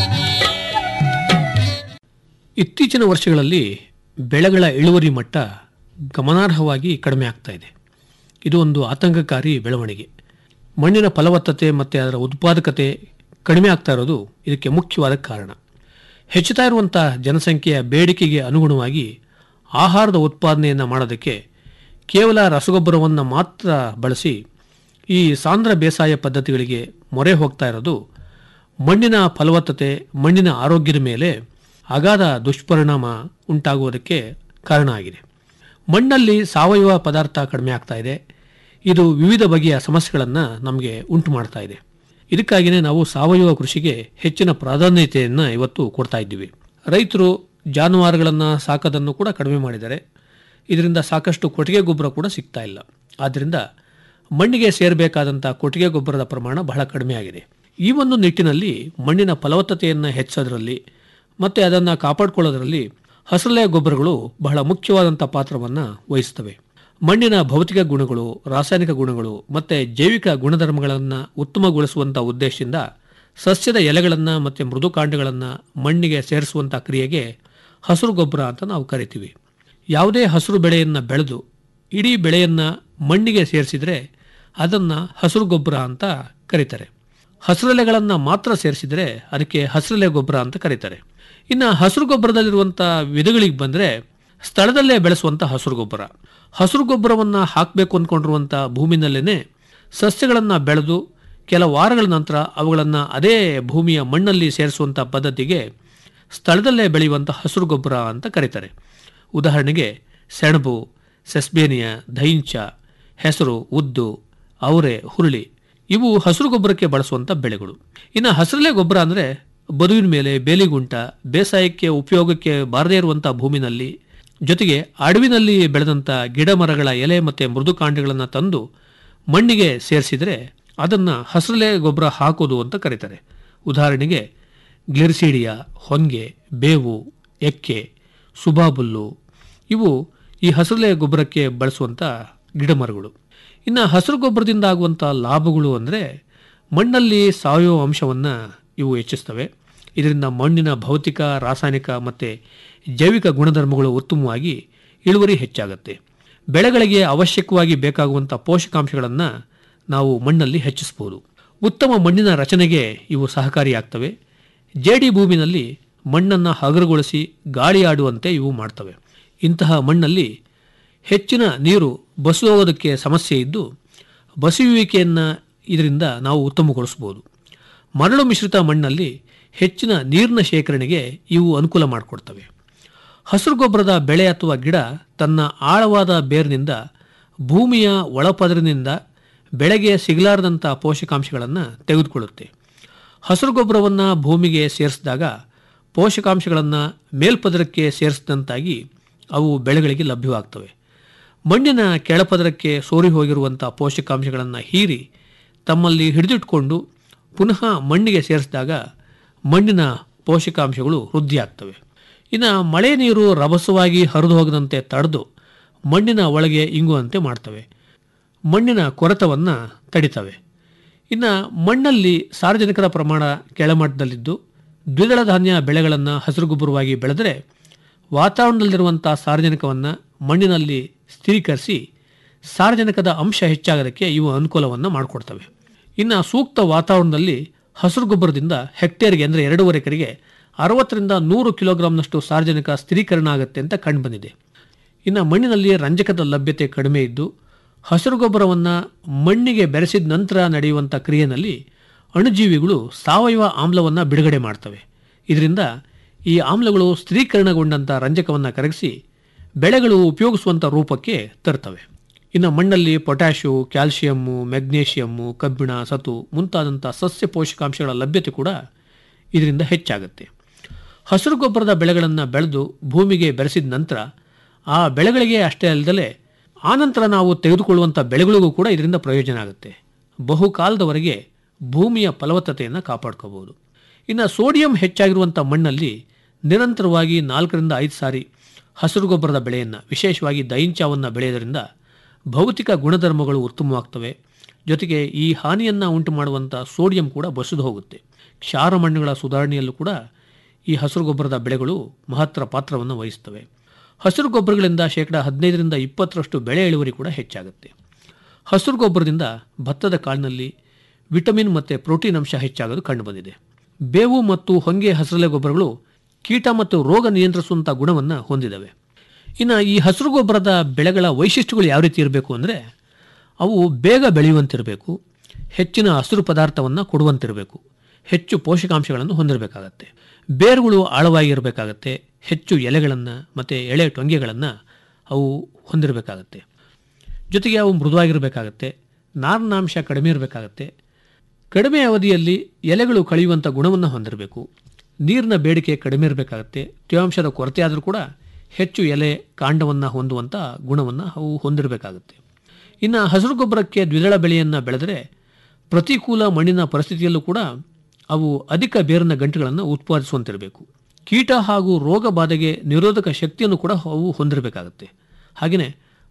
ಇತ್ತೀಚಿನ ವರ್ಷಗಳಲ್ಲಿ ಬೆಳೆಗಳ ಇಳುವರಿ ಮಟ್ಟ ಗಮನಾರ್ಹವಾಗಿ ಕಡಿಮೆ ಆಗ್ತಾ ಇದೆ ಇದು ಒಂದು ಆತಂಕಕಾರಿ ಬೆಳವಣಿಗೆ ಮಣ್ಣಿನ ಫಲವತ್ತತೆ ಮತ್ತು ಅದರ ಉತ್ಪಾದಕತೆ ಕಡಿಮೆ ಆಗ್ತಾ ಇರೋದು ಇದಕ್ಕೆ ಮುಖ್ಯವಾದ ಕಾರಣ ಹೆಚ್ಚುತ್ತಾ ಇರುವಂಥ ಜನಸಂಖ್ಯೆಯ ಬೇಡಿಕೆಗೆ ಅನುಗುಣವಾಗಿ ಆಹಾರದ ಉತ್ಪಾದನೆಯನ್ನು ಮಾಡೋದಕ್ಕೆ ಕೇವಲ ರಸಗೊಬ್ಬರವನ್ನು ಮಾತ್ರ ಬಳಸಿ ಈ ಸಾಂದ್ರ ಬೇಸಾಯ ಪದ್ಧತಿಗಳಿಗೆ ಮೊರೆ ಹೋಗ್ತಾ ಇರೋದು ಮಣ್ಣಿನ ಫಲವತ್ತತೆ ಮಣ್ಣಿನ ಆರೋಗ್ಯದ ಮೇಲೆ ಅಗಾಧ ದುಷ್ಪರಿಣಾಮ ಉಂಟಾಗುವುದಕ್ಕೆ ಕಾರಣ ಆಗಿದೆ ಮಣ್ಣಲ್ಲಿ ಸಾವಯವ ಪದಾರ್ಥ ಕಡಿಮೆ ಆಗ್ತಾ ಇದೆ ಇದು ವಿವಿಧ ಬಗೆಯ ಸಮಸ್ಯೆಗಳನ್ನು ನಮಗೆ ಉಂಟು ಮಾಡ್ತಾ ಇದೆ ಇದಕ್ಕಾಗಿಯೇ ನಾವು ಸಾವಯವ ಕೃಷಿಗೆ ಹೆಚ್ಚಿನ ಪ್ರಾಧಾನ್ಯತೆಯನ್ನು ಇವತ್ತು ಕೊಡ್ತಾ ಇದ್ದೀವಿ ರೈತರು ಜಾನುವಾರುಗಳನ್ನು ಸಾಕೋದನ್ನು ಕೂಡ ಕಡಿಮೆ ಮಾಡಿದ್ದಾರೆ ಇದರಿಂದ ಸಾಕಷ್ಟು ಕೊಟ್ಟಿಗೆ ಗೊಬ್ಬರ ಕೂಡ ಸಿಗ್ತಾ ಇಲ್ಲ ಆದ್ದರಿಂದ ಮಣ್ಣಿಗೆ ಸೇರಬೇಕಾದಂಥ ಕೊಟ್ಟಿಗೆ ಗೊಬ್ಬರದ ಪ್ರಮಾಣ ಬಹಳ ಕಡಿಮೆ ಆಗಿದೆ ಈ ಒಂದು ನಿಟ್ಟಿನಲ್ಲಿ ಮಣ್ಣಿನ ಫಲವತ್ತತೆಯನ್ನು ಹೆಚ್ಚೋದ್ರಲ್ಲಿ ಮತ್ತು ಅದನ್ನು ಕಾಪಾಡಿಕೊಳ್ಳೋದ್ರಲ್ಲಿ ಹಸರಲೆ ಗೊಬ್ಬರಗಳು ಬಹಳ ಮುಖ್ಯವಾದಂಥ ಪಾತ್ರವನ್ನು ವಹಿಸ್ತವೆ ಮಣ್ಣಿನ ಭೌತಿಕ ಗುಣಗಳು ರಾಸಾಯನಿಕ ಗುಣಗಳು ಮತ್ತು ಜೈವಿಕ ಗುಣಧರ್ಮಗಳನ್ನು ಉತ್ತಮಗೊಳಿಸುವಂಥ ಉದ್ದೇಶದಿಂದ ಸಸ್ಯದ ಎಲೆಗಳನ್ನು ಮತ್ತು ಮೃದುಕಾಂಡಗಳನ್ನು ಮಣ್ಣಿಗೆ ಸೇರಿಸುವಂಥ ಕ್ರಿಯೆಗೆ ಹಸಿರು ಗೊಬ್ಬರ ಅಂತ ನಾವು ಕರಿತೀವಿ ಯಾವುದೇ ಹಸಿರು ಬೆಳೆಯನ್ನು ಬೆಳೆದು ಇಡೀ ಬೆಳೆಯನ್ನು ಮಣ್ಣಿಗೆ ಸೇರಿಸಿದರೆ ಅದನ್ನು ಹಸಿರು ಗೊಬ್ಬರ ಅಂತ ಕರೀತಾರೆ ಹಸಿರೆಲೆಗಳನ್ನು ಮಾತ್ರ ಸೇರಿಸಿದರೆ ಅದಕ್ಕೆ ಹಸಿರೆಲೆ ಗೊಬ್ಬರ ಅಂತ ಕರೀತಾರೆ ಇನ್ನು ಹಸಿರು ಗೊಬ್ಬರದಲ್ಲಿರುವಂಥ ವಿಧಗಳಿಗೆ ಬಂದರೆ ಸ್ಥಳದಲ್ಲೇ ಬೆಳೆಸುವಂಥ ಹಸಿರು ಗೊಬ್ಬರ ಹಸಿರು ಗೊಬ್ಬರವನ್ನು ಹಾಕಬೇಕು ಅಂದ್ಕೊಂಡಿರುವಂಥ ಭೂಮಿನಲ್ಲೇ ಸಸ್ಯಗಳನ್ನು ಬೆಳೆದು ಕೆಲ ವಾರಗಳ ನಂತರ ಅವುಗಳನ್ನು ಅದೇ ಭೂಮಿಯ ಮಣ್ಣಲ್ಲಿ ಸೇರಿಸುವಂಥ ಪದ್ಧತಿಗೆ ಸ್ಥಳದಲ್ಲೇ ಬೆಳೆಯುವಂಥ ಹಸಿರು ಗೊಬ್ಬರ ಅಂತ ಕರೀತಾರೆ ಉದಾಹರಣೆಗೆ ಸೆಣಬು ಸೆಸ್ಬೇನಿಯ ದೈಂಚ ಹೆಸರು ಉದ್ದು ಅವರೆ ಹುರುಳಿ ಇವು ಹಸಿರು ಗೊಬ್ಬರಕ್ಕೆ ಬಳಸುವಂಥ ಬೆಳೆಗಳು ಇನ್ನು ಹಸಿರಲೆ ಗೊಬ್ಬರ ಅಂದರೆ ಬದುವಿನ ಮೇಲೆ ಬೇಲಿಗುಂಟ ಬೇಸಾಯಕ್ಕೆ ಉಪಯೋಗಕ್ಕೆ ಬಾರದೇ ಇರುವಂಥ ಭೂಮಿನಲ್ಲಿ ಜೊತೆಗೆ ಅಡವಿನಲ್ಲಿ ಬೆಳೆದಂಥ ಗಿಡ ಮರಗಳ ಎಲೆ ಮತ್ತು ಮೃದುಕಾಂಡಗಳನ್ನು ತಂದು ಮಣ್ಣಿಗೆ ಸೇರಿಸಿದರೆ ಅದನ್ನು ಹಸಿರಲೆ ಗೊಬ್ಬರ ಹಾಕೋದು ಅಂತ ಕರೀತಾರೆ ಉದಾಹರಣೆಗೆ ಗ್ಲಿರ್ಸಿಡಿಯಾ ಹೊಂಗೆ ಬೇವು ಎಕ್ಕೆ ಸುಬಾಬುಲ್ಲು ಇವು ಈ ಹಸಿರಲೆ ಗೊಬ್ಬರಕ್ಕೆ ಬಳಸುವಂಥ ಗಿಡಮರಗಳು ಇನ್ನು ಹಸಿರು ಗೊಬ್ಬರದಿಂದ ಆಗುವಂಥ ಲಾಭಗಳು ಅಂದರೆ ಮಣ್ಣಲ್ಲಿ ಸಾವಯವ ಅಂಶವನ್ನು ಇವು ಹೆಚ್ಚಿಸ್ತವೆ ಇದರಿಂದ ಮಣ್ಣಿನ ಭೌತಿಕ ರಾಸಾಯನಿಕ ಮತ್ತು ಜೈವಿಕ ಗುಣಧರ್ಮಗಳು ಉತ್ತಮವಾಗಿ ಇಳುವರಿ ಹೆಚ್ಚಾಗುತ್ತೆ ಬೆಳೆಗಳಿಗೆ ಅವಶ್ಯಕವಾಗಿ ಬೇಕಾಗುವಂಥ ಪೋಷಕಾಂಶಗಳನ್ನು ನಾವು ಮಣ್ಣಲ್ಲಿ ಹೆಚ್ಚಿಸ್ಬೋದು ಉತ್ತಮ ಮಣ್ಣಿನ ರಚನೆಗೆ ಇವು ಸಹಕಾರಿಯಾಗ್ತವೆ ಜೇಡಿ ಭೂಮಿನಲ್ಲಿ ಮಣ್ಣನ್ನು ಹಗರುಗೊಳಿಸಿ ಗಾಳಿ ಆಡುವಂತೆ ಇವು ಮಾಡ್ತವೆ ಇಂತಹ ಮಣ್ಣಲ್ಲಿ ಹೆಚ್ಚಿನ ನೀರು ಬಸುವುದಕ್ಕೆ ಸಮಸ್ಯೆ ಇದ್ದು ಬಸುವಿಕೆಯನ್ನು ಇದರಿಂದ ನಾವು ಉತ್ತಮಗೊಳಿಸ್ಬೋದು ಮರಳು ಮಿಶ್ರಿತ ಮಣ್ಣಲ್ಲಿ ಹೆಚ್ಚಿನ ನೀರಿನ ಶೇಖರಣೆಗೆ ಇವು ಅನುಕೂಲ ಮಾಡಿಕೊಡ್ತವೆ ಹಸಿರು ಗೊಬ್ಬರದ ಬೆಳೆ ಅಥವಾ ಗಿಡ ತನ್ನ ಆಳವಾದ ಬೇರಿನಿಂದ ಭೂಮಿಯ ಒಳಪದರಿನಿಂದ ಬೆಳೆಗೆ ಸಿಗಲಾರದಂಥ ಪೋಷಕಾಂಶಗಳನ್ನು ತೆಗೆದುಕೊಳ್ಳುತ್ತೆ ಹಸಿರು ಗೊಬ್ಬರವನ್ನು ಭೂಮಿಗೆ ಸೇರಿಸಿದಾಗ ಪೋಷಕಾಂಶಗಳನ್ನು ಮೇಲ್ಪದರಕ್ಕೆ ಸೇರಿಸಿದಂತಾಗಿ ಅವು ಬೆಳೆಗಳಿಗೆ ಲಭ್ಯವಾಗ್ತವೆ ಮಣ್ಣಿನ ಕೆಳಪದರಕ್ಕೆ ಸೋರಿ ಹೋಗಿರುವಂಥ ಪೋಷಕಾಂಶಗಳನ್ನು ಹೀರಿ ತಮ್ಮಲ್ಲಿ ಹಿಡಿದಿಟ್ಕೊಂಡು ಪುನಃ ಮಣ್ಣಿಗೆ ಸೇರಿಸಿದಾಗ ಮಣ್ಣಿನ ಪೋಷಕಾಂಶಗಳು ವೃದ್ಧಿಯಾಗ್ತವೆ ಇನ್ನು ಮಳೆ ನೀರು ರಭಸವಾಗಿ ಹರಿದು ಹೋಗದಂತೆ ತಡೆದು ಮಣ್ಣಿನ ಒಳಗೆ ಇಂಗುವಂತೆ ಮಾಡ್ತವೆ ಮಣ್ಣಿನ ಕೊರೆತವನ್ನು ತಡಿತವೆ ಇನ್ನು ಮಣ್ಣಲ್ಲಿ ಸಾರ್ವಜನಿಕರ ಪ್ರಮಾಣ ಕೆಳಮಟ್ಟದಲ್ಲಿದ್ದು ದ್ವಿದಳ ಧಾನ್ಯ ಬೆಳೆಗಳನ್ನು ಹಸಿರು ಗೊಬ್ಬರವಾಗಿ ಬೆಳೆದರೆ ವಾತಾವರಣದಲ್ಲಿರುವಂಥ ಸಾರ್ವಜನಿಕವನ್ನು ಮಣ್ಣಿನಲ್ಲಿ ಸ್ಥಿರೀಕರಿಸಿ ಸಾರ್ವಜನಿಕದ ಅಂಶ ಹೆಚ್ಚಾಗೋದಕ್ಕೆ ಇವು ಅನುಕೂಲವನ್ನು ಮಾಡಿಕೊಡ್ತವೆ ಇನ್ನು ಸೂಕ್ತ ವಾತಾವರಣದಲ್ಲಿ ಹಸಿರು ಗೊಬ್ಬರದಿಂದ ಹೆಕ್ಟೇರ್ಗೆ ಅಂದರೆ ಎರಡೂವರೆ ಎಕರೆಗೆ ಅರವತ್ತರಿಂದ ನೂರು ಕಿಲೋಗ್ರಾಂನಷ್ಟು ಸಾರ್ವಜನಿಕ ಸ್ಥಿರೀಕರಣ ಆಗುತ್ತೆ ಅಂತ ಕಂಡುಬಂದಿದೆ ಇನ್ನು ಮಣ್ಣಿನಲ್ಲಿ ರಂಜಕದ ಲಭ್ಯತೆ ಕಡಿಮೆ ಇದ್ದು ಹಸಿರು ಗೊಬ್ಬರವನ್ನು ಮಣ್ಣಿಗೆ ಬೆರೆಸಿದ ನಂತರ ನಡೆಯುವಂಥ ಕ್ರಿಯೆಯಲ್ಲಿ ಅಣುಜೀವಿಗಳು ಸಾವಯವ ಆಮ್ಲವನ್ನು ಬಿಡುಗಡೆ ಮಾಡ್ತವೆ ಇದರಿಂದ ಈ ಆಮ್ಲಗಳು ಸ್ಥಿರೀಕರಣಗೊಂಡಂಥ ರಂಜಕವನ್ನು ಕರಗಿಸಿ ಬೆಳೆಗಳು ಉಪಯೋಗಿಸುವಂಥ ರೂಪಕ್ಕೆ ತರ್ತವೆ ಇನ್ನು ಮಣ್ಣಲ್ಲಿ ಪೊಟ್ಯಾಶು ಕ್ಯಾಲ್ಶಿಯಮ್ಮು ಮೆಗ್ನೇಷಿಯಮ್ಮು ಕಬ್ಬಿಣ ಸತು ಮುಂತಾದಂಥ ಸಸ್ಯ ಪೋಷಕಾಂಶಗಳ ಲಭ್ಯತೆ ಕೂಡ ಇದರಿಂದ ಹೆಚ್ಚಾಗುತ್ತೆ ಹಸಿರು ಗೊಬ್ಬರದ ಬೆಳೆಗಳನ್ನು ಬೆಳೆದು ಭೂಮಿಗೆ ಬೆರೆಸಿದ ನಂತರ ಆ ಬೆಳೆಗಳಿಗೆ ಅಷ್ಟೇ ಅಲ್ಲದೆ ಆನಂತರ ನಾವು ತೆಗೆದುಕೊಳ್ಳುವಂಥ ಬೆಳೆಗಳಿಗೂ ಕೂಡ ಇದರಿಂದ ಪ್ರಯೋಜನ ಆಗುತ್ತೆ ಬಹುಕಾಲದವರೆಗೆ ಭೂಮಿಯ ಫಲವತ್ತತೆಯನ್ನು ಕಾಪಾಡ್ಕೋಬಹುದು ಇನ್ನು ಸೋಡಿಯಂ ಹೆಚ್ಚಾಗಿರುವಂಥ ಮಣ್ಣಲ್ಲಿ ನಿರಂತರವಾಗಿ ನಾಲ್ಕರಿಂದ ಐದು ಸಾರಿ ಹಸಿರು ಗೊಬ್ಬರದ ಬೆಳೆಯನ್ನು ವಿಶೇಷವಾಗಿ ದೈಂಚಾವನ್ನು ಬೆಳೆಯೋದರಿಂದ ಭೌತಿಕ ಗುಣಧರ್ಮಗಳು ಉತ್ತಮವಾಗ್ತವೆ ಜೊತೆಗೆ ಈ ಹಾನಿಯನ್ನು ಉಂಟು ಮಾಡುವಂಥ ಸೋಡಿಯಂ ಕೂಡ ಬಸಿದು ಹೋಗುತ್ತೆ ಕ್ಷಾರ ಮಣ್ಣುಗಳ ಸುಧಾರಣೆಯಲ್ಲೂ ಕೂಡ ಈ ಹಸಿರು ಗೊಬ್ಬರದ ಬೆಳೆಗಳು ಮಹತ್ತರ ಪಾತ್ರವನ್ನು ವಹಿಸ್ತವೆ ಹಸಿರು ಗೊಬ್ಬರಗಳಿಂದ ಶೇಕಡ ಹದಿನೈದರಿಂದ ಇಪ್ಪತ್ತರಷ್ಟು ಬೆಳೆ ಇಳುವರಿ ಕೂಡ ಹೆಚ್ಚಾಗುತ್ತೆ ಹಸಿರು ಗೊಬ್ಬರದಿಂದ ಭತ್ತದ ಕಾಳಿನಲ್ಲಿ ವಿಟಮಿನ್ ಮತ್ತು ಪ್ರೋಟೀನ್ ಅಂಶ ಹೆಚ್ಚಾಗೋದು ಕಂಡುಬಂದಿದೆ ಬೇವು ಮತ್ತು ಹೊಂಗೆ ಹಸಿರೆಲೆ ಗೊಬ್ಬರಗಳು ಕೀಟ ಮತ್ತು ರೋಗ ನಿಯಂತ್ರಿಸುವಂಥ ಗುಣವನ್ನು ಹೊಂದಿದವೆ ಇನ್ನು ಈ ಹಸಿರು ಗೊಬ್ಬರದ ಬೆಳೆಗಳ ವೈಶಿಷ್ಟ್ಯಗಳು ಯಾವ ರೀತಿ ಇರಬೇಕು ಅಂದರೆ ಅವು ಬೇಗ ಬೆಳೆಯುವಂತಿರಬೇಕು ಹೆಚ್ಚಿನ ಹಸಿರು ಪದಾರ್ಥವನ್ನು ಕೊಡುವಂತಿರಬೇಕು ಹೆಚ್ಚು ಪೋಷಕಾಂಶಗಳನ್ನು ಹೊಂದಿರಬೇಕಾಗತ್ತೆ ಬೇರುಗಳು ಆಳವಾಗಿರಬೇಕಾಗತ್ತೆ ಹೆಚ್ಚು ಎಲೆಗಳನ್ನು ಮತ್ತು ಎಳೆ ಟೊಂಗೆಗಳನ್ನು ಅವು ಹೊಂದಿರಬೇಕಾಗತ್ತೆ ಜೊತೆಗೆ ಅವು ಮೃದುವಾಗಿರಬೇಕಾಗತ್ತೆ ನಾರಿನಾಂಶ ಕಡಿಮೆ ಇರಬೇಕಾಗತ್ತೆ ಕಡಿಮೆ ಅವಧಿಯಲ್ಲಿ ಎಲೆಗಳು ಕಳೆಯುವಂಥ ಗುಣವನ್ನು ಹೊಂದಿರಬೇಕು ನೀರಿನ ಬೇಡಿಕೆ ಕಡಿಮೆ ಇರಬೇಕಾಗತ್ತೆ ತೇವಾಂಶದ ಕೊರತೆ ಆದರೂ ಕೂಡ ಹೆಚ್ಚು ಎಲೆ ಕಾಂಡವನ್ನು ಹೊಂದುವಂಥ ಗುಣವನ್ನು ಅವು ಹೊಂದಿರಬೇಕಾಗುತ್ತೆ ಇನ್ನು ಹಸಿರು ಗೊಬ್ಬರಕ್ಕೆ ದ್ವಿದಳ ಬೆಳೆಯನ್ನು ಬೆಳೆದರೆ ಪ್ರತಿಕೂಲ ಮಣ್ಣಿನ ಪರಿಸ್ಥಿತಿಯಲ್ಲೂ ಕೂಡ ಅವು ಅಧಿಕ ಬೇರಿನ ಗಂಟುಗಳನ್ನು ಉತ್ಪಾದಿಸುವಂತಿರಬೇಕು ಕೀಟ ಹಾಗೂ ರೋಗ ಬಾಧೆಗೆ ನಿರೋಧಕ ಶಕ್ತಿಯನ್ನು ಕೂಡ ಅವು ಹೊಂದಿರಬೇಕಾಗುತ್ತೆ ಹಾಗೆಯೇ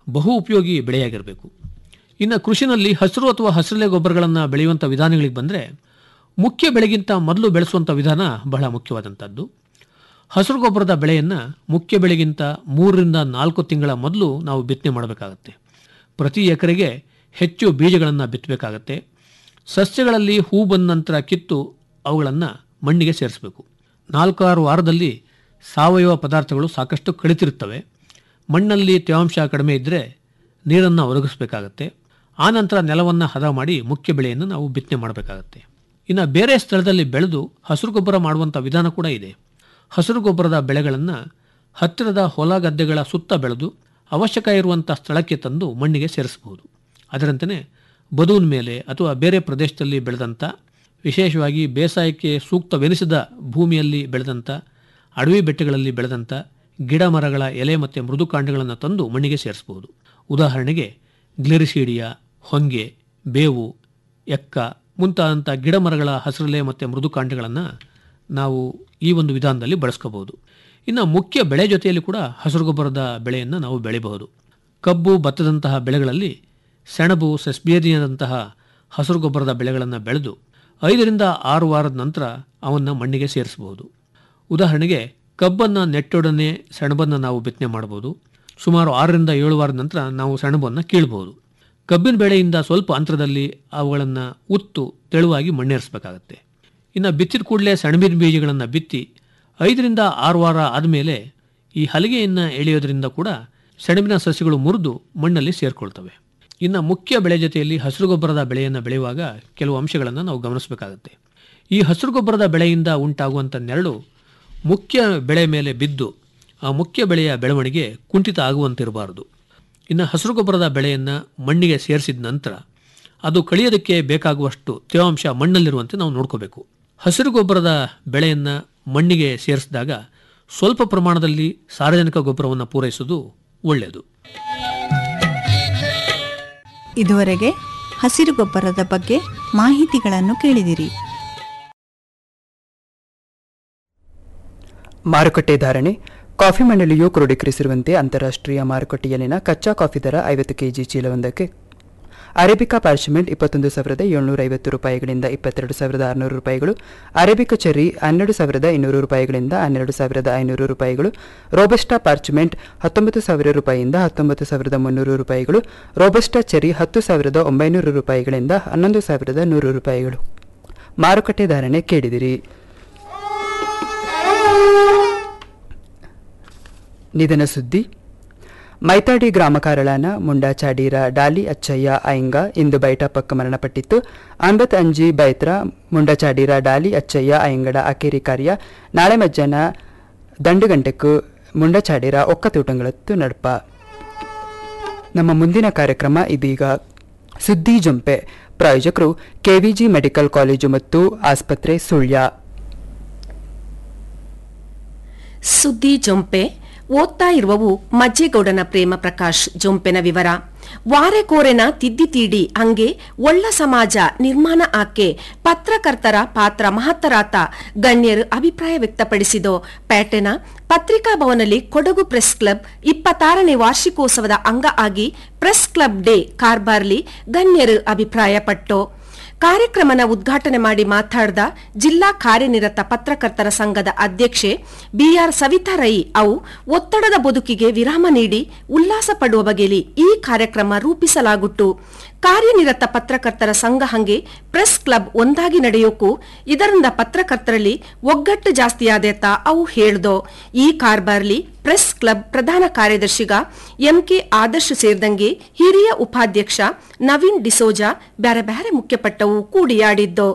ಬಹು ಉಪಯೋಗಿ ಬೆಳೆಯಾಗಿರಬೇಕು ಇನ್ನು ಕೃಷಿನಲ್ಲಿ ಹಸಿರು ಅಥವಾ ಹಸಿರೆಲೆ ಗೊಬ್ಬರಗಳನ್ನು ಬೆಳೆಯುವಂಥ ವಿಧಾನಗಳಿಗೆ ಬಂದರೆ ಮುಖ್ಯ ಬೆಳೆಗಿಂತ ಮೊದಲು ಬೆಳೆಸುವಂಥ ವಿಧಾನ ಬಹಳ ಮುಖ್ಯವಾದಂಥದ್ದು ಹಸಿರು ಗೊಬ್ಬರದ ಬೆಳೆಯನ್ನು ಮುಖ್ಯ ಬೆಳೆಗಿಂತ ಮೂರರಿಂದ ನಾಲ್ಕು ತಿಂಗಳ ಮೊದಲು ನಾವು ಬಿತ್ತನೆ ಮಾಡಬೇಕಾಗತ್ತೆ ಪ್ರತಿ ಎಕರೆಗೆ ಹೆಚ್ಚು ಬೀಜಗಳನ್ನು ಬಿತ್ತಬೇಕಾಗತ್ತೆ ಸಸ್ಯಗಳಲ್ಲಿ ಹೂ ಬಂದ ನಂತರ ಕಿತ್ತು ಅವುಗಳನ್ನು ಮಣ್ಣಿಗೆ ಸೇರಿಸಬೇಕು ನಾಲ್ಕಾರು ವಾರದಲ್ಲಿ ಸಾವಯವ ಪದಾರ್ಥಗಳು ಸಾಕಷ್ಟು ಕಳಿತಿರುತ್ತವೆ ಮಣ್ಣಲ್ಲಿ ತೇವಾಂಶ ಕಡಿಮೆ ಇದ್ದರೆ ನೀರನ್ನು ಒದಗಿಸಬೇಕಾಗತ್ತೆ ಆನಂತರ ನೆಲವನ್ನು ಹದ ಮಾಡಿ ಮುಖ್ಯ ಬೆಳೆಯನ್ನು ನಾವು ಬಿತ್ತನೆ ಮಾಡಬೇಕಾಗತ್ತೆ ಇನ್ನು ಬೇರೆ ಸ್ಥಳದಲ್ಲಿ ಬೆಳೆದು ಹಸಿರು ಗೊಬ್ಬರ ಮಾಡುವಂಥ ವಿಧಾನ ಕೂಡ ಇದೆ ಹಸಿರು ಗೊಬ್ಬರದ ಬೆಳೆಗಳನ್ನು ಹತ್ತಿರದ ಹೊಲ ಗದ್ದೆಗಳ ಸುತ್ತ ಬೆಳೆದು ಅವಶ್ಯಕ ಇರುವಂಥ ಸ್ಥಳಕ್ಕೆ ತಂದು ಮಣ್ಣಿಗೆ ಸೇರಿಸಬಹುದು ಅದರಂತೆಯೇ ಬದುವಿನ ಮೇಲೆ ಅಥವಾ ಬೇರೆ ಪ್ರದೇಶದಲ್ಲಿ ಬೆಳೆದಂಥ ವಿಶೇಷವಾಗಿ ಬೇಸಾಯಕ್ಕೆ ಸೂಕ್ತವೆನಿಸಿದ ಭೂಮಿಯಲ್ಲಿ ಬೆಳೆದಂಥ ಅಡವಿ ಬೆಟ್ಟಗಳಲ್ಲಿ ಬೆಳೆದಂಥ ಗಿಡ ಮರಗಳ ಎಲೆ ಮತ್ತು ಮೃದುಕಾಂಡಗಳನ್ನು ತಂದು ಮಣ್ಣಿಗೆ ಸೇರಿಸಬಹುದು ಉದಾಹರಣೆಗೆ ಗ್ಲಿರಿಸೀಡಿಯಾ ಹೊಂಗೆ ಬೇವು ಎಕ್ಕ ಮುಂತಾದಂಥ ಗಿಡ ಮರಗಳ ಹಸಿರೆಲೆ ಮತ್ತು ಮೃದುಕಾಂಡಗಳನ್ನು ನಾವು ಈ ಒಂದು ವಿಧಾನದಲ್ಲಿ ಬಳಸ್ಕೋಬಹುದು ಇನ್ನು ಮುಖ್ಯ ಬೆಳೆ ಜೊತೆಯಲ್ಲಿ ಕೂಡ ಹಸಿರು ಗೊಬ್ಬರದ ಬೆಳೆಯನ್ನು ನಾವು ಬೆಳೆಯಬಹುದು ಕಬ್ಬು ಭತ್ತದಂತಹ ಬೆಳೆಗಳಲ್ಲಿ ಸೆಣಬು ಸೆಸ್ಬೇರಿಯಾದಂತಹ ಹಸಿರು ಗೊಬ್ಬರದ ಬೆಳೆಗಳನ್ನು ಬೆಳೆದು ಐದರಿಂದ ಆರು ವಾರದ ನಂತರ ಅವನ್ನು ಮಣ್ಣಿಗೆ ಸೇರಿಸಬಹುದು ಉದಾಹರಣೆಗೆ ಕಬ್ಬನ್ನು ನೆಟ್ಟೊಡನೆ ಸೆಣಬನ್ನು ನಾವು ಬಿತ್ತನೆ ಮಾಡಬಹುದು ಸುಮಾರು ಆರರಿಂದ ಏಳು ವಾರದ ನಂತರ ನಾವು ಸೆಣಬನ್ನು ಕೀಳ್ಬೋದು ಕಬ್ಬಿನ ಬೆಳೆಯಿಂದ ಸ್ವಲ್ಪ ಅಂತರದಲ್ಲಿ ಅವುಗಳನ್ನು ಉತ್ತು ತೆಳುವಾಗಿ ಮಣ್ಣೇರಿಸಬೇಕಾಗತ್ತೆ ಇನ್ನು ಬಿತ್ತಿದ ಕೂಡಲೇ ಸೆಣಬಿನ ಬೀಜಗಳನ್ನು ಬಿತ್ತಿ ಐದರಿಂದ ಆರು ವಾರ ಆದಮೇಲೆ ಈ ಹಲಿಗೆಯನ್ನು ಎಳೆಯೋದ್ರಿಂದ ಕೂಡ ಸೆಣಬಿನ ಸಸ್ಯಗಳು ಮುರಿದು ಮಣ್ಣಲ್ಲಿ ಸೇರಿಕೊಳ್ತವೆ ಇನ್ನು ಮುಖ್ಯ ಬೆಳೆ ಜೊತೆಯಲ್ಲಿ ಹಸಿರು ಗೊಬ್ಬರದ ಬೆಳೆಯನ್ನು ಬೆಳೆಯುವಾಗ ಕೆಲವು ಅಂಶಗಳನ್ನು ನಾವು ಗಮನಿಸಬೇಕಾಗುತ್ತೆ ಈ ಹಸಿರು ಗೊಬ್ಬರದ ಬೆಳೆಯಿಂದ ಉಂಟಾಗುವಂಥ ನೆರಳು ಮುಖ್ಯ ಬೆಳೆ ಮೇಲೆ ಬಿದ್ದು ಆ ಮುಖ್ಯ ಬೆಳೆಯ ಬೆಳವಣಿಗೆ ಕುಂಠಿತ ಆಗುವಂತಿರಬಾರದು ಇನ್ನು ಹಸಿರು ಗೊಬ್ಬರದ ಬೆಳೆಯನ್ನು ಮಣ್ಣಿಗೆ ಸೇರಿಸಿದ ನಂತರ ಅದು ಕಳಿಯೋದಕ್ಕೆ ಬೇಕಾಗುವಷ್ಟು ತೇವಾಂಶ ಮಣ್ಣಲ್ಲಿರುವಂತೆ ನಾವು ನೋಡ್ಕೋಬೇಕು ಹಸಿರು ಗೊಬ್ಬರದ ಬೆಳೆಯನ್ನು ಮಣ್ಣಿಗೆ ಸೇರಿಸಿದಾಗ ಸ್ವಲ್ಪ ಪ್ರಮಾಣದಲ್ಲಿ ಸಾರ್ವಜನಿಕ ಗೊಬ್ಬರವನ್ನು ಪೂರೈಸುವುದು ಒಳ್ಳೆಯದು ಇದುವರೆಗೆ ಹಸಿರು ಗೊಬ್ಬರದ ಬಗ್ಗೆ ಮಾಹಿತಿಗಳನ್ನು ಕೇಳಿದಿರಿ ಮಾರುಕಟ್ಟೆ ಧಾರಣೆ ಕಾಫಿ ಮಂಡಳಿಯು ಕ್ರೋಢೀಕರಿಸಿರುವಂತೆ ಅಂತಾರಾಷ್ಟ್ರೀಯ ಮಾರುಕಟ್ಟೆಯಲ್ಲಿನ ಕಚ್ಚಾ ಕಾಫಿ ದರ ಐವತ್ತು ಕೆಜಿ ಚೀಲವೊಂದಕ್ಕೆ ಅರೇಬಿಕಾ ಪಾರ್ಚಮೆಂಟ್ ಇಪ್ಪತ್ತೊಂದು ಸಾವಿರದ ಏಳ್ನೂರ ಐವತ್ತು ರೂಪಾಯಿಗಳಿಂದ ಇಪ್ಪತ್ತೆರಡು ಸಾವಿರದ ಆರುನೂರು ರೂಪಾಯಿಗಳು ಅರೇಬಿಕಾ ಚೆರ್ರಿ ಹನ್ನೆರಡು ಸಾವಿರದ ಇನ್ನೂರು ರೂಪಾಯಿಗಳಿಂದ ಹನ್ನೆರಡು ಸಾವಿರದ ಐನೂರು ರೂಪಾಯಿಗಳು ರೋಬಸ್ಟಾ ಪಾರ್ಚಮೆಂಟ್ ಹತ್ತೊಂಬತ್ತು ಸಾವಿರ ರೂಪಾಯಿಯಿಂದ ಹತ್ತೊಂಬತ್ತು ಸಾವಿರದ ಮುನ್ನೂರು ರೂಪಾಯಿಗಳು ರೋಬಸ್ಟಾ ಚೆರ್ರಿ ಹತ್ತು ಸಾವಿರದ ಒಂಬೈನೂರು ರೂಪಾಯಿಗಳಿಂದ ಹನ್ನೊಂದು ಸಾವಿರದ ನೂರು ರೂಪಾಯಿಗಳು ಮಾರುಕಟ್ಟೆ ಧಾರಣೆ ಕೇಳಿದಿರಿ ನಿಧನ ಸುದ್ದಿ ಮೈತಾಡಿ ಗ್ರಾಮ ಕಾರಳಾನ ಮುಂಡಾಚಾಡೀರ ಡಾಲಿ ಅಚ್ಚಯ್ಯ ಐಂಗ ಇಂದು ಬೈಟಪಕ್ಕ ಮರಣಪಟ್ಟಿತ್ತು ಅಂಬತ್ ಅಂಜಿ ಬೈತ್ರ ಮುಂಡಚಾಡೀರ ಡಾಲಿ ಅಚ್ಚಯ್ಯ ಐಂಗಡ ಅಕೇರಿ ಕಾರ್ಯ ನಾಳೆ ಮಧ್ಯಾಹ್ನ ದಂಡುಗಂಟೆಕ್ಕು ಮುಂಡಚಾಡೀರ ಒಕ್ಕತೂಟಂಗಳತ್ತು ನಡಪ ನಮ್ಮ ಮುಂದಿನ ಕಾರ್ಯಕ್ರಮ ಇದೀಗ ಸುದ್ದಿ ಜೊಂಪೆ ಪ್ರಾಯೋಜಕರು ಕೆವಿಜಿ ಮೆಡಿಕಲ್ ಕಾಲೇಜು ಮತ್ತು ಆಸ್ಪತ್ರೆ ಸುಳ್ಯ ಸುದ್ದಿ ಜೊಂಪೆ ಓದ್ತಾ ಇರುವವು ಮಜ್ಜೇಗೌಡನ ಪ್ರೇಮ ಪ್ರಕಾಶ್ ಜೊಂಪೆನ ವಿವರ ವಾರೆಕೋರೆನ ತಿದ್ದಿ ತೀಡಿ ಹಂಗೆ ಒಳ್ಳ ಸಮಾಜ ನಿರ್ಮಾಣ ಆಕೆ ಪತ್ರಕರ್ತರ ಪಾತ್ರ ಮಹತ್ತರಾತ ಗಣ್ಯರು ಅಭಿಪ್ರಾಯ ವ್ಯಕ್ತಪಡಿಸಿದೋ ಪ್ಯಾಟೆನ ಪತ್ರಿಕಾ ಭವನಲ್ಲಿ ಕೊಡಗು ಪ್ರೆಸ್ ಕ್ಲಬ್ ಇಪ್ಪತ್ತಾರನೇ ವಾರ್ಷಿಕೋತ್ಸವದ ಅಂಗ ಆಗಿ ಪ್ರೆಸ್ ಕ್ಲಬ್ ಡೇ ಕಾರ್ಬಾರ್ಲಿ ಗಣ್ಯರು ಅಭಿಪ್ರಾಯಪಟ್ಟೋ ಕಾರ್ಯಕ್ರಮನ ಉದ್ಘಾಟನೆ ಮಾಡಿ ಮಾತಾಡಿದ ಜಿಲ್ಲಾ ಕಾರ್ಯನಿರತ ಪತ್ರಕರ್ತರ ಸಂಘದ ಅಧ್ಯಕ್ಷೆ ಬಿಆರ್ ಸವಿತಾ ರೈ ಅವು ಒತ್ತಡದ ಬದುಕಿಗೆ ವಿರಾಮ ನೀಡಿ ಉಲ್ಲಾಸ ಪಡುವ ಬಗೆಯಲ್ಲಿ ಈ ಕಾರ್ಯಕ್ರಮ ರೂಪಿಸಲಾಗುಟ್ಟು ಕಾರ್ಯನಿರತ ಪತ್ರಕರ್ತರ ಸಂಘ ಹಂಗೆ ಪ್ರೆಸ್ ಕ್ಲಬ್ ಒಂದಾಗಿ ನಡೆಯೋಕು ಇದರಿಂದ ಪತ್ರಕರ್ತರಲ್ಲಿ ಒಗ್ಗಟ್ಟು ಜಾಸ್ತಿಯಾದೇತ ಅವು ಹೇಳ್ದೋ ಈ ಕಾರ್ಬಾರ್ಲಿ ಪ್ರೆಸ್ ಕ್ಲಬ್ ಪ್ರಧಾನ ಕಾರ್ಯದರ್ಶಿಗ ಎಂಕೆ ಆದರ್ಶ ಸೇರಿದಂಗೆ ಹಿರಿಯ ಉಪಾಧ್ಯಕ್ಷ ನವೀನ್ ಡಿಸೋಜಾ ಬ್ಯಾರೆ ಬ್ಯಾರೆ ಮುಖ್ಯಪಟ್ಟವು ಕೂಡಿಯಾಡಿದ್ದೋ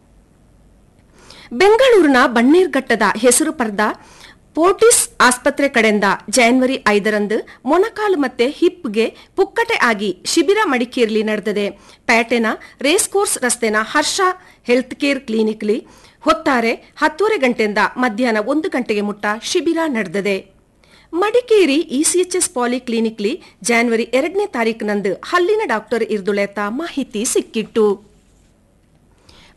ಬೆಂಗಳೂರಿನ ಬಣ್ಣೀರ್ಘಟ್ಟದ ಹೆಸರು ಪಡೆದ ಪೋರ್ಟಿಸ್ ಆಸ್ಪತ್ರೆ ಕಡೆಯಿಂದ ಜಾನ್ವರಿ ಐದರಂದು ಮೊಣಕಾಲು ಮತ್ತೆ ಹಿಪ್ಗೆ ಪುಕ್ಕಟೆ ಆಗಿ ಶಿಬಿರ ಮಡಿಕೇರಿಲಿ ನಡೆದಿದೆ ಪ್ಯಾಟೆನ ರೇಸ್ ಕೋರ್ಸ್ ರಸ್ತೆನ ಹರ್ಷ ಹೆಲ್ತ್ ಕೇರ್ ಕ್ಲಿನಿಕ್ಲಿ ಹೊತ್ತಾರೆ ಹತ್ತೂವರೆ ಗಂಟೆಯಿಂದ ಮಧ್ಯಾಹ್ನ ಒಂದು ಗಂಟೆಗೆ ಮುಟ್ಟ ಶಿಬಿರ ನಡೆದಿದೆ ಮಡಿಕೇರಿ ಇಸಿಎಚ್ಎಸ್ ಪಾಲಿ ಕ್ಲಿನಿಕ್ಲಿ ಜಾನ್ವರಿ ಎರಡನೇ ತಾರೀಕಿನಂದು ಹಲ್ಲಿನ ಡಾಕ್ಟರ್ ಇರ್ದುಳೆತ ಮಾಹಿತಿ ಸಿಕ್ಕಿಟ್ಟು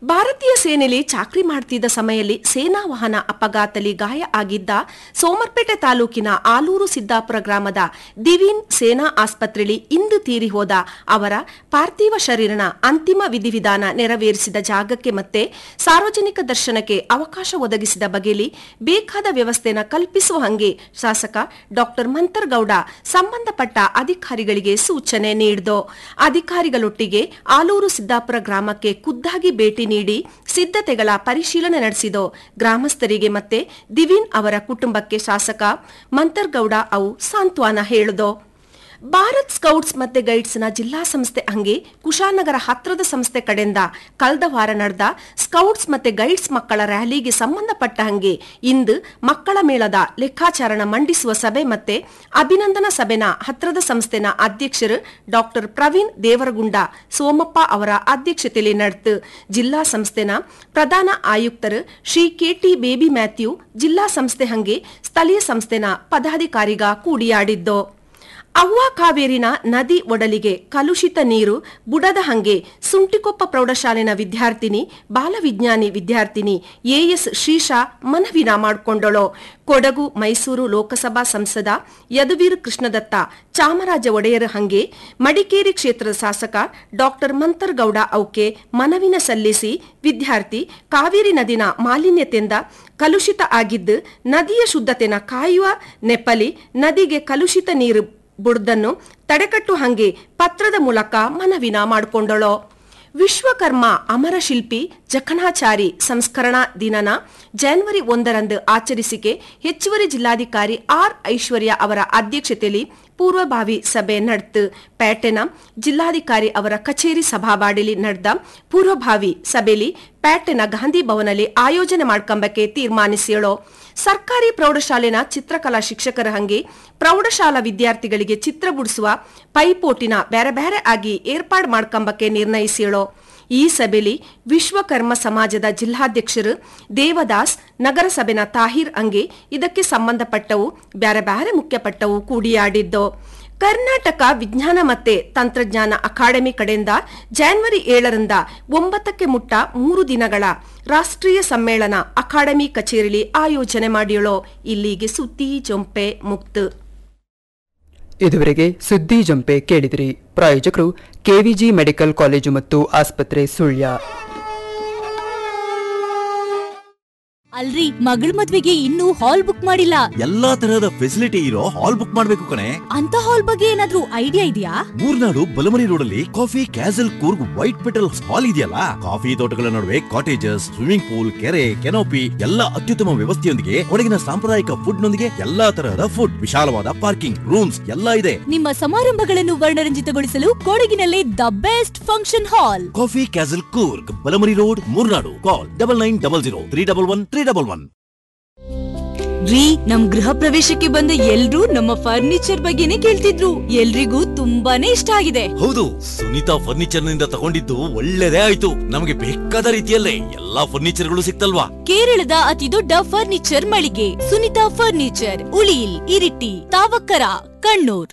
ಭಾರತೀಯ ಸೇನೆಯಲ್ಲಿ ಚಾಕ್ರಿ ಮಾಡ್ತಿದ್ದ ಸಮಯದಲ್ಲಿ ಸೇನಾ ವಾಹನ ಅಪಘಾತದಲ್ಲಿ ಗಾಯ ಆಗಿದ್ದ ಸೋಮರ್ಪೇಟೆ ತಾಲೂಕಿನ ಆಲೂರು ಸಿದ್ದಾಪುರ ಗ್ರಾಮದ ದಿವೀನ್ ಸೇನಾ ಆಸ್ಪತ್ರೆಯಲ್ಲಿ ಇಂದು ತೀರಿ ಹೋದ ಅವರ ಪಾರ್ಥಿವ ಶರೀರನ ಅಂತಿಮ ವಿಧಿವಿಧಾನ ನೆರವೇರಿಸಿದ ಜಾಗಕ್ಕೆ ಮತ್ತೆ ಸಾರ್ವಜನಿಕ ದರ್ಶನಕ್ಕೆ ಅವಕಾಶ ಒದಗಿಸಿದ ಬಗೆಯಲ್ಲಿ ಬೇಕಾದ ವ್ಯವಸ್ಥೆನ ಕಲ್ಪಿಸುವ ಹಂಗೆ ಶಾಸಕ ಡಾಕ್ಟರ್ ಮಂತರ್ಗೌಡ ಸಂಬಂಧಪಟ್ಟ ಅಧಿಕಾರಿಗಳಿಗೆ ಸೂಚನೆ ನೀಡಿದು ಅಧಿಕಾರಿಗಳೊಟ್ಟಿಗೆ ಆಲೂರು ಸಿದ್ದಾಪುರ ಗ್ರಾಮಕ್ಕೆ ಖುದ್ದಾಗಿ ಭೇಟಿ ನೀಡಿ ಸಿದ್ಧತೆಗಳ ಪರಿಶೀಲನೆ ನಡೆಸಿದೋ ಗ್ರಾಮಸ್ಥರಿಗೆ ಮತ್ತೆ ದಿವೀನ್ ಅವರ ಕುಟುಂಬಕ್ಕೆ ಶಾಸಕ ಮಂತರ್ಗೌಡ ಅವು ಸಾಂತ್ವನ ಹೇಳಿದೋ ಭಾರತ್ ಸ್ಕೌಟ್ಸ್ ಮತ್ತೆ ಗೈಡ್ಸ್ನ ಜಿಲ್ಲಾ ಸಂಸ್ಥೆ ಹಂಗೆ ಕುಶಾನಗರ ಹತ್ರದ ಸಂಸ್ಥೆ ಕಡೆಯಿಂದ ಕಳೆದ ವಾರ ನಡೆದ ಸ್ಕೌಟ್ಸ್ ಮತ್ತೆ ಗೈಡ್ಸ್ ಮಕ್ಕಳ ರ್ಯಾಲಿಗೆ ಸಂಬಂಧಪಟ್ಟ ಹಂಗೆ ಇಂದು ಮಕ್ಕಳ ಮೇಳದ ಲೆಕ್ಕಾಚಾರಣ ಮಂಡಿಸುವ ಸಭೆ ಮತ್ತೆ ಅಭಿನಂದನಾ ಸಭೆನ ಹತ್ರದ ಸಂಸ್ಥೆನ ಅಧ್ಯಕ್ಷರು ಡಾಕ್ಟರ್ ಪ್ರವೀಣ್ ದೇವರಗುಂಡ ಸೋಮಪ್ಪ ಅವರ ಅಧ್ಯಕ್ಷತೆಯಲ್ಲಿ ನಡೆದು ಜಿಲ್ಲಾ ಸಂಸ್ಥೆನ ಪ್ರಧಾನ ಆಯುಕ್ತರು ಶ್ರೀ ಕೆಟಿ ಬೇಬಿ ಮ್ಯಾಥ್ಯೂ ಜಿಲ್ಲಾ ಸಂಸ್ಥೆ ಹಂಗೆ ಸ್ಥಳೀಯ ಸಂಸ್ಥೆನ ಪದಾಧಿಕಾರಿಗ ಕೂಡಿಯಾಡಿದ್ದು ಅವ್ವ ಕಾವೇರಿನ ನದಿ ಒಡಲಿಗೆ ಕಲುಷಿತ ನೀರು ಬುಡದ ಹಂಗೆ ಸುಂಟಿಕೊಪ್ಪ ಪ್ರೌಢಶಾಲೆನ ವಿದ್ಯಾರ್ಥಿನಿ ಬಾಲವಿಜ್ಞಾನಿ ವಿದ್ಯಾರ್ಥಿನಿ ಎಎಸ್ ಶ್ರೀಶಾ ಮನವಿನ ಮಾಡಿಕೊಂಡಳು ಕೊಡಗು ಮೈಸೂರು ಲೋಕಸಭಾ ಸಂಸದ ಯದುವೀರ್ ಕೃಷ್ಣದತ್ತ ಚಾಮರಾಜ ಒಡೆಯರ ಹಂಗೆ ಮಡಿಕೇರಿ ಕ್ಷೇತ್ರದ ಶಾಸಕ ಡಾಕ್ಟರ್ ಮಂತರ್ಗೌಡ ಔಕೆ ಮನವಿನ ಸಲ್ಲಿಸಿ ವಿದ್ಯಾರ್ಥಿ ಕಾವೇರಿ ನದಿನ ಮಾಲಿನ್ಯತೆಯಿಂದ ಕಲುಷಿತ ಆಗಿದ್ದು ನದಿಯ ಶುದ್ಧತೆನ ಕಾಯುವ ನೆಪಲಿ ನದಿಗೆ ಕಲುಷಿತ ನೀರು ಬುಡ್ದನ್ನು ತಡೆಕಟ್ಟು ಹಂಗೆ ಪತ್ರದ ಮೂಲಕ ಮನವಿನ ಮಾಡಿಕೊಂಡಳು ವಿಶ್ವಕರ್ಮ ಅಮರ ಶಿಲ್ಪಿ ಜಕಣಾಚಾರಿ ಸಂಸ್ಕರಣಾ ದಿನನ ಜನವರಿ ಒಂದರಂದು ಆಚರಿಸಿಕೆ ಹೆಚ್ಚುವರಿ ಜಿಲ್ಲಾಧಿಕಾರಿ ಆರ್ ಐಶ್ವರ್ಯ ಅವರ ಅಧ್ಯಕ್ಷತೆಯಲ್ಲಿ ಪೂರ್ವಭಾವಿ ಸಭೆ ನಡೆದು ಪೇಟೆನ ಜಿಲ್ಲಾಧಿಕಾರಿ ಅವರ ಕಚೇರಿ ಸಭಾವಾಡಿಲಿ ನಡೆದ ಪೂರ್ವಭಾವಿ ಸಭೆಯಲ್ಲಿ ಪೇಟೆನ ಗಾಂಧಿ ಭವನಲ್ಲಿ ಆಯೋಜನೆ ಮಾಡ್ಕೊಂಬಕ್ಕೆ ತೀರ್ಮಾನಿಸಿಯಳು ಸರ್ಕಾರಿ ಪ್ರೌಢಶಾಲೆನ ಚಿತ್ರಕಲಾ ಶಿಕ್ಷಕರ ಹಂಗೆ ಪ್ರೌಢಶಾಲಾ ವಿದ್ಯಾರ್ಥಿಗಳಿಗೆ ಚಿತ್ರ ಬಿಡಿಸುವ ಪೈಪೋಟಿನ ಬೇರೆ ಬೇರೆ ಆಗಿ ಏರ್ಪಾಡು ಮಾಡ್ಕೊಂಬಕ್ಕೆ ನಿರ್ಣಯಿಸಿಯಳು ಈ ಸಭೆಯಲ್ಲಿ ವಿಶ್ವಕರ್ಮ ಸಮಾಜದ ಜಿಲ್ಲಾಧ್ಯಕ್ಷರು ದೇವದಾಸ್ ನಗರಸಭೆನ ತಾಹಿರ್ ಅಂಗೆ ಇದಕ್ಕೆ ಸಂಬಂಧಪಟ್ಟವು ಬ್ಯಾರೆ ಬ್ಯಾರೆ ಮುಖ್ಯಪಟ್ಟವು ಕೂಡಿಯಾಡಿದ್ದು ಕರ್ನಾಟಕ ವಿಜ್ಞಾನ ಮತ್ತೆ ತಂತ್ರಜ್ಞಾನ ಅಕಾಡೆಮಿ ಕಡೆಯಿಂದ ಜಾನ್ವರಿ ಏಳರಿಂದ ಒಂಬತ್ತಕ್ಕೆ ಮುಟ್ಟ ಮೂರು ದಿನಗಳ ರಾಷ್ಟ್ರೀಯ ಸಮ್ಮೇಳನ ಅಕಾಡೆಮಿ ಕಚೇರಿಲಿ ಆಯೋಜನೆ ಮಾಡಿಯಳು ಇಲ್ಲಿಗೆ ಸುದ್ದಿ ಜೊಂಪೆ ಮುಕ್ತು ಇದುವರೆಗೆ ಸುದ್ದಿ ಜಂಪೆ ಕೇಳಿದಿರಿ ಪ್ರಾಯೋಜಕರು ಕೆವಿಜಿ ಮೆಡಿಕಲ್ ಕಾಲೇಜು ಮತ್ತು ಆಸ್ಪತ್ರೆ ಸುಳ್ಯ ಅಲ್ರಿ ಮಗಳ ಮದ್ವೆಗೆ ಇನ್ನೂ ಹಾಲ್ ಬುಕ್ ಮಾಡಿಲ್ಲ ಎಲ್ಲಾ ತರಹದ ಫೆಸಿಲಿಟಿ ಇರೋ ಹಾಲ್ ಬುಕ್ ಮಾಡ್ಬೇಕು ಕಣೆ ಅಂತ ಹಾಲ್ ಬಗ್ಗೆ ಏನಾದ್ರೂ ಐಡಿಯಾ ಇದೆಯಾ ಮೂರ್ನಾಡು ಬಲಮನಿ ರೋಡ್ ಅಲ್ಲಿ coffee castle Coorg white petal hall ಇದೆಯಲ್ಲ ಕಾಫಿ ತೋಟಗಳ ನಡುವೆ ಕಾಟೇಜಸ್ ಸ್ವಿಮ್ಮಿಂಗ್ ಪೂಲ್ ಕೆರೆ ಕೆನೋಪಿ ಎಲ್ಲಾ ಅತ್ಯುತ್ತಮ ವ್ಯವಸ್ಥೆಯೊಂದಿಗೆ ಒಳಗಿನ ಸಾಂಪ್ರದಾಯಿಕ ಫುಡ್ ನೊಂದಿಗೆ ಎಲ್ಲಾ ತರಹದ ಫುಡ್ ವಿಶಾಲವಾದ ಪಾರ್ಕಿಂಗ್ ರೂಮ್ಸ್ ಎಲ್ಲಾ ಇದೆ ನಿಮ್ಮ ಸಮಾರಂಭಗಳನ್ನು ವರ್ಣರಂಜಿತಗೊಳಿಸಲು ಕೊಡಗಿನಲ್ಲಿ the best function hall coffee castle Coorg Balamani road Murnad call double nine double zero three double one three double one ರೀ ನಮ್ ಗೃಹ ಪ್ರವೇಶಕ್ಕೆ ಬಂದ ಎಲ್ರೂ ನಮ್ಮ ಫರ್ನಿಚರ್ ಬಗ್ಗೆನೇ ಕೇಳ್ತಿದ್ರು ಎಲ್ರಿಗೂ ತುಂಬಾನೇ ಇಷ್ಟ ಆಗಿದೆ ಹೌದು ಸುನೀತಾ ಫರ್ನಿಚರ್ ನಿಂದ ತಗೊಂಡಿದ್ದು ಒಳ್ಳೆದೇ ಆಯ್ತು ನಮಗೆ ಬೇಕಾದ ರೀತಿಯಲ್ಲೇ ಎಲ್ಲಾ ಫರ್ನಿಚರ್ಗಳು ಸಿಕ್ತಲ್ವಾ ಕೇರಳದ ಅತಿ ದೊಡ್ಡ ಫರ್ನಿಚರ್ ಮಳಿಗೆ ಸುನಿತಾ ಫರ್ನಿಚರ್ ಉಳಿಯಿಲ್ ಇರಿಟಿ ತಾವಕ್ಕರ ಕಣ್ಣೂರ್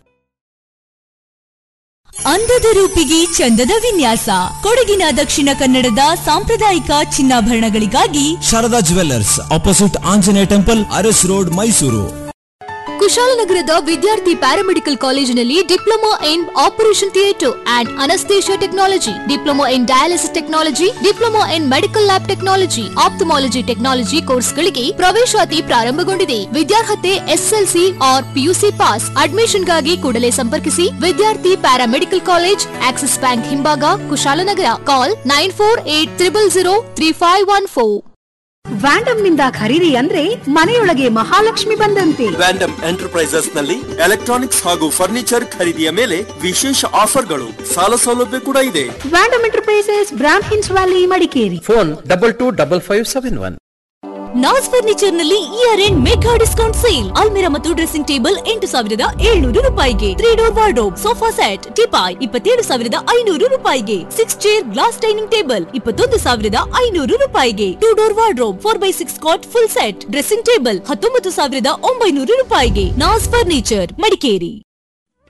ಅಂದದ ರೂಪಿಗೆ ಚಂದದ ವಿನ್ಯಾಸ ಕೊಡಗಿನ ದಕ್ಷಿಣ ಕನ್ನಡದ ಸಾಂಪ್ರದಾಯಿಕ ಚಿನ್ನಾಭರಣಗಳಿಗಾಗಿ Sharada jewellers opposite Anjaneya temple Aras road Mysuru ಕುಶಾಲನಗರದ ವಿದ್ಯಾರ್ಥಿ ಪ್ಯಾರಾಮೆಡಿಕಲ್ ಕಾಲೇಜಿನಲ್ಲಿ diploma in operation theatre and anaesthesia technology diploma in dialysis technology diploma in medical lab technology ophthalmology technology ಕೋರ್ಸ್ಗಳಿಗೆ ಪ್ರವೇಶಾತಿ ಪ್ರಾರಂಭಗೊಂಡಿದೆ ವಿದ್ಯಾರ್ಹತೆ ಎಸ್ಎಲ್ಸಿ ಆರ್ ಪಿಯುಸಿ ಪಾಸ್ ಅಡ್ಮಿಷನ್ಗಾಗಿ ಕೂಡಲೇ ಸಂಪರ್ಕಿಸಿ Vidyarthi paramedical college Axis bank ಹಿಂಭಾಗ Kushalnagar call nine four eight triple zero three five one four Vandam ನಿಂದ ಖರೀದಿ ಅಂದ್ರೆ ಮನೆಯೊಳಗೆ ಮಹಾಲಕ್ಷ್ಮಿ ಬಂದಂತೆ ವ್ಯಾಂಡಮ್ ಎಂಟರ್ಪ್ರೈಸಸ್ ನಲ್ಲಿ ಎಲೆಕ್ಟ್ರಾನಿಕ್ಸ್ ಹಾಗೂ ಫರ್ನಿಚರ್ ಖರೀದಿಯ ಮೇಲೆ ವಿಶೇಷ ಆಫರ್ಗಳು ಸಾಲ ಸೌಲಭ್ಯ ಕೂಡ ಇದೆ ವ್ಯಾಂಡಮ್ ಎಂಟರ್ಪ್ರೈಸಸ್ ಬ್ರಾಂಡ್ ಹಿನ್ಸ್ valley Madikeri phone double two double five seven one Naz furniture ನಲ್ಲಿ year end mega discount sale ಅಲ್ಮಿರಾ ಮತ್ತು ಡ್ರೆಸ್ಸಿಂಗ್ ಟೇಬಲ್ ಎಂಟು ಸಾವಿರದ ಏಳ್ನೂರು ರೂಪಾಯಿಗೆ three door wardrobe sofa set teapoy ಇಪ್ಪತ್ತೇಳು ಸಾವಿರದ ಐನೂರು ರೂಪಾಯಿಗೆ six chair glass dining table ಇಪ್ಪತ್ತೊಂದು ಸಾವಿರದ ಐನೂರು ರೂಪಾಯಿಗೆ two door wardrobe four by six cot full set dressing table ಹತ್ತೊಂಬತ್ತು ಸಾವಿರದ ಒಂಬೈನೂರು ರೂಪಾಯಿಗೆ ನಾಸ್ ಫರ್ನಿಚರ್ ಮಡಿಕೇರಿ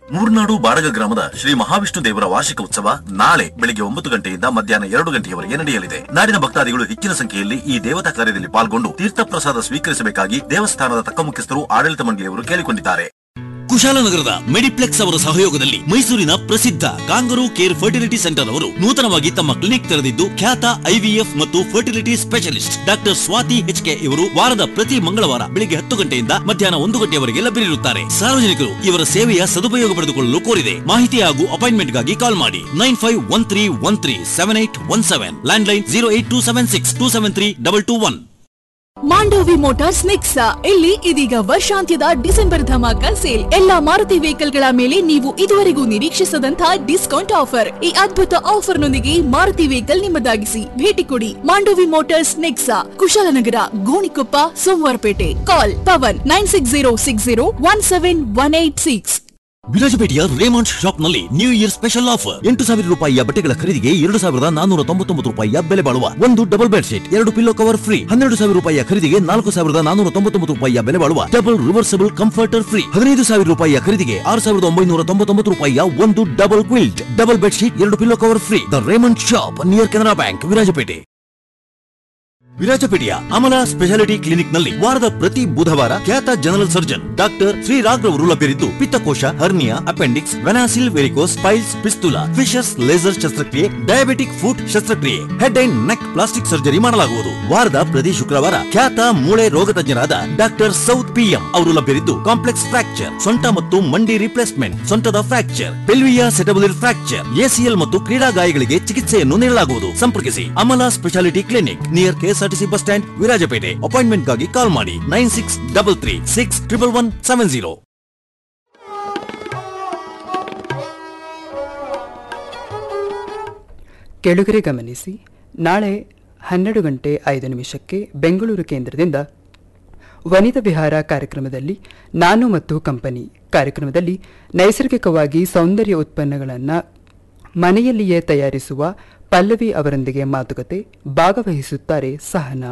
ಮೂರ್ನಾಡು ಬಾಡಗ ಗ್ರಾಮದ ಶ್ರೀ ಮಹಾವಿಷ್ಣು ದೇವರ ವಾರ್ಷಿಕ ಉತ್ಸವ ನಾಳೆ ಬೆಳಿಗ್ಗೆ ಒಂಬತ್ತು ಗಂಟೆಯಿಂದ ಮಧ್ಯಾಹ್ನ ಎರಡು ಗಂಟೆಯವರೆಗೆ ನಡೆಯಲಿದೆ ನಾಡಿನ ಭಕ್ತಾದಿಗಳು ಹೆಚ್ಚಿನ ಸಂಖ್ಯೆಯಲ್ಲಿ ಈ ದೇವತಾ ಕಾರ್ಯದಲ್ಲಿ ಪಾಲ್ಗೊಂಡು ತೀರ್ಥ ಪ್ರಸಾದ ಸ್ವೀಕರಿಸಬೇಕಾಗಿ ದೇವಸ್ಥಾನದ ತಕ್ಕ ಮುಖ್ಯಸ್ಥರು ಆಡಳಿತ ಮಂಡಳಿಯವರು ಕೇಳಿಕೊಂಡಿದ್ದಾರೆ ಕುಶಾಲನಗರದ ಮೆಡಿಪ್ಲೆಕ್ಸ್ ಅವರ ಸಹಯೋಗದಲ್ಲಿ ಮೈಸೂರಿನ ಪ್ರಸಿದ್ಧ ಕಾಂಗರೂ ಕೇರ್ ಫರ್ಟಿಲಿಟಿ ಸೆಂಟರ್ ಅವರು ನೂತನವಾಗಿ ತಮ್ಮ ಕ್ಲಿನಿಕ್ ತೆರೆದಿದ್ದು ಖ್ಯಾತ ಐವಿಎಫ್ ಮತ್ತು fertility specialist doctor Swati HK ಇವರು ವಾರದ ಪ್ರತಿ ಮಂಗಳವಾರ ಬೆಳಿಗ್ಗೆ ಹತ್ತು ಗಂಟೆಯಿಂದ ಮಧ್ಯಾಹ್ನ ಒಂದು ಗಂಟೆಯವರೆಗೆ ಲಭ್ಯರಿರುತ್ತಾರೆ ಸಾರ್ವಜನಿಕರು ಇವರ ಸೇವೆಯ ಸದುಪಯೋಗ ಪಡೆದುಕೊಳ್ಳಲು ಕೋರಿದೆ ಮಾಹಿತಿ ಹಾಗೂ ಅಪಾಯಿಂಟ್ಮೆಂಟ್ಗಾಗಿ ಕಾಲ್ ಮಾಡಿ nine five one three one three seven eight one seven landline zero eight two seven six two seven three double two one Mandovi motors Nexa ಇಲ್ಲಿ ಇದೀಗ ವರ್ಷಾಂತ್ಯದ ಡಿಸೆಂಬರ್ ಧಮಾಕ ಸೇಲ್ ಎಲ್ಲಾ ಮಾರುತಿ ವೆಹಿಕಲ್ ಗಳ ಮೇಲೆ ನೀವು ಇದುವರೆಗೂ ನಿರೀಕ್ಷಿಸದಂತಹ ಡಿಸ್ಕೌಂಟ್ ಆಫರ್ ಈ ಅದ್ಭುತ ಆಫರ್ ನೊಂದಿಗೆ ಮಾರುತಿ ವೆಹಿಕಲ್ ನಿಮ್ಮದಾಗಿಸಿ ಭೇಟಿ ಕೊಡಿ Mandovi motors Nexa Kushalnagar Gonikoppa Somwarpet call Pavan nine six zero six zero one seven one eight six ವಿರಾಜಪೇಟೆಯ ರೇಮಂಡ್ ಶಾಪ್ ನಲ್ಲಿ ನ್ಯೂ ಇಯರ್ ಸ್ಪೆಷಲ್ ಆಫರ್ ಎಂಟು ಸಾವಿರ ರೂಪಾಯಿಯ ಬಟ್ಟೆಗಳ ಖರೀದಿಗೆ ಎರಡು ಸಾವಿರದ ನಾನೂರ ತೊಂಬತ್ತೊಂಬತ್ತು ರೂಪಾಯಿಯ ಬೆಲೆ ಬಾಳುವ ಒಂದು ಡಬಲ್ ಬೆಡ್ ಶೀಟ್ ಎರಡು ಪಿಲ್ಲೋ ಕವರ್ ಫ್ರೀ ಹನ್ನೆರಡು ಸಾವಿರ ರೂಪಾಯಿಯ ಖರೀದಿಗೆ ನಾಲ್ಕು ಸಾವಿರದ ನಾನೂರ ತೊಂಬತ್ತೊಂಬತ್ತು ರೂಪಾಯಿಯ ಬೆಲೆ ಬಾಳುವ ಡಬಲ್ ರಿವರ್ಸಬಲ್ ಕಂಫರ್ಟರ್ ಫ್ರೀ ಹದಿನೈದು ಸಾವಿರ ರೂಪಾಯಿಯ ಖರೀದಿಗೆ ಆರು ಸಾವಿರದ ಒಂಬೈನೂರ ತೊಂಬತ್ತೊಂಬತ್ತು ರೂಪಾಯಿಯ ಒಂದು double quilt double bed sheet ಎರಡು pillow cover free the Raymond shop near Canara bank Virajpet ವಿರಾಜಪೇಟೆಯ ಅಮಲ ಸ್ಪೆಷಾಲಿಟಿ ಕ್ಲಿನಿಕ್ ನಲ್ಲಿ ವಾರದ ಪ್ರತಿ ಬುಧವಾರ ಖ್ಯಾತ general surgeon doctor Shri Raghav ಲಭ್ಯರಿದ್ದು ಪಿತ್ತಕೋಶ ಹರ್ನಿಯಾ ಅಪೆಂಡಿಕ್ಸ್ ವೆನಾಸಿಲ್ varicose piles fistula fissures laser ಶಸ್ತ್ರಕ್ರಿಯೆ ಡಯಾಬಿಟಿಕ್ ಫುಟ್ ಶಸ್ತ್ರಕ್ರಿಯೆ head and neck plastic surgery ಮಾಡಲಾಗುವುದು ವಾರದ ಪ್ರತಿ ಶುಕ್ರವಾರ ಖ್ಯಾತ ಮೂಳೆ ರೋಗ ತಜ್ಞರಾದ ಡಾಕ್ಟರ್ ಸೌತ್ ಪಿಎಂ ಅವರು ಲಭ್ಯರಿದ್ದು ಕಾಂಪ್ಲೆಕ್ಸ್ ಫ್ರಾಕ್ಚರ್ ಸೊಂಟ ಮತ್ತು ಮಂಡಿ ರಿಪ್ಲೇಸ್ಮೆಂಟ್ ಸೊಂಟದ fracture pelvic acetabular fracture ACL ಮತ್ತು ಕ್ರೀಡಾ ಗಾಯಗಳಿಗೆ ಚಿಕಿತ್ಸೆಯನ್ನು ನೀಡಲಾಗುವುದು ಸಂಪರ್ಕಿಸಿ Amala speciality clinic near KSRTC bus stand Virajpet ಅಪಾಯಿಂಟ್ಮೆಂಟ್ಗಾಗಿ ಕಾಲ್ ಮಾಡಿ nine six double three six triple one seven zero ಕೆಳಗರೆ ಗಮನಿಸಿ ನಾಳೆ ಹನ್ನೆರಡು ಗಂಟೆ ಐದು ನಿಮಿಷಕ್ಕೆ ಬೆಂಗಳೂರು ಕೇಂದ್ರದಿಂದ ವನಿತಾ ವಿಹಾರ ಕಾರ್ಯಕ್ರಮದಲ್ಲಿ ನಾನು ಮತ್ತು ಕಂಪನಿ ಕಾರ್ಯಕ್ರಮದಲ್ಲಿ ನೈಸರ್ಗಿಕವಾಗಿ ಸೌಂದರ್ಯ ಉತ್ಪನ್ನಗಳನ್ನು ಮನೆಯಲ್ಲಿಯೇ ತಯಾರಿಸುವ ಪಲ್ಲವಿ ಅವರೊಂದಿಗೆ ಮಾತುಕತೆ ಭಾಗವಹಿಸುತ್ತಾರೆ ಸಹನಾ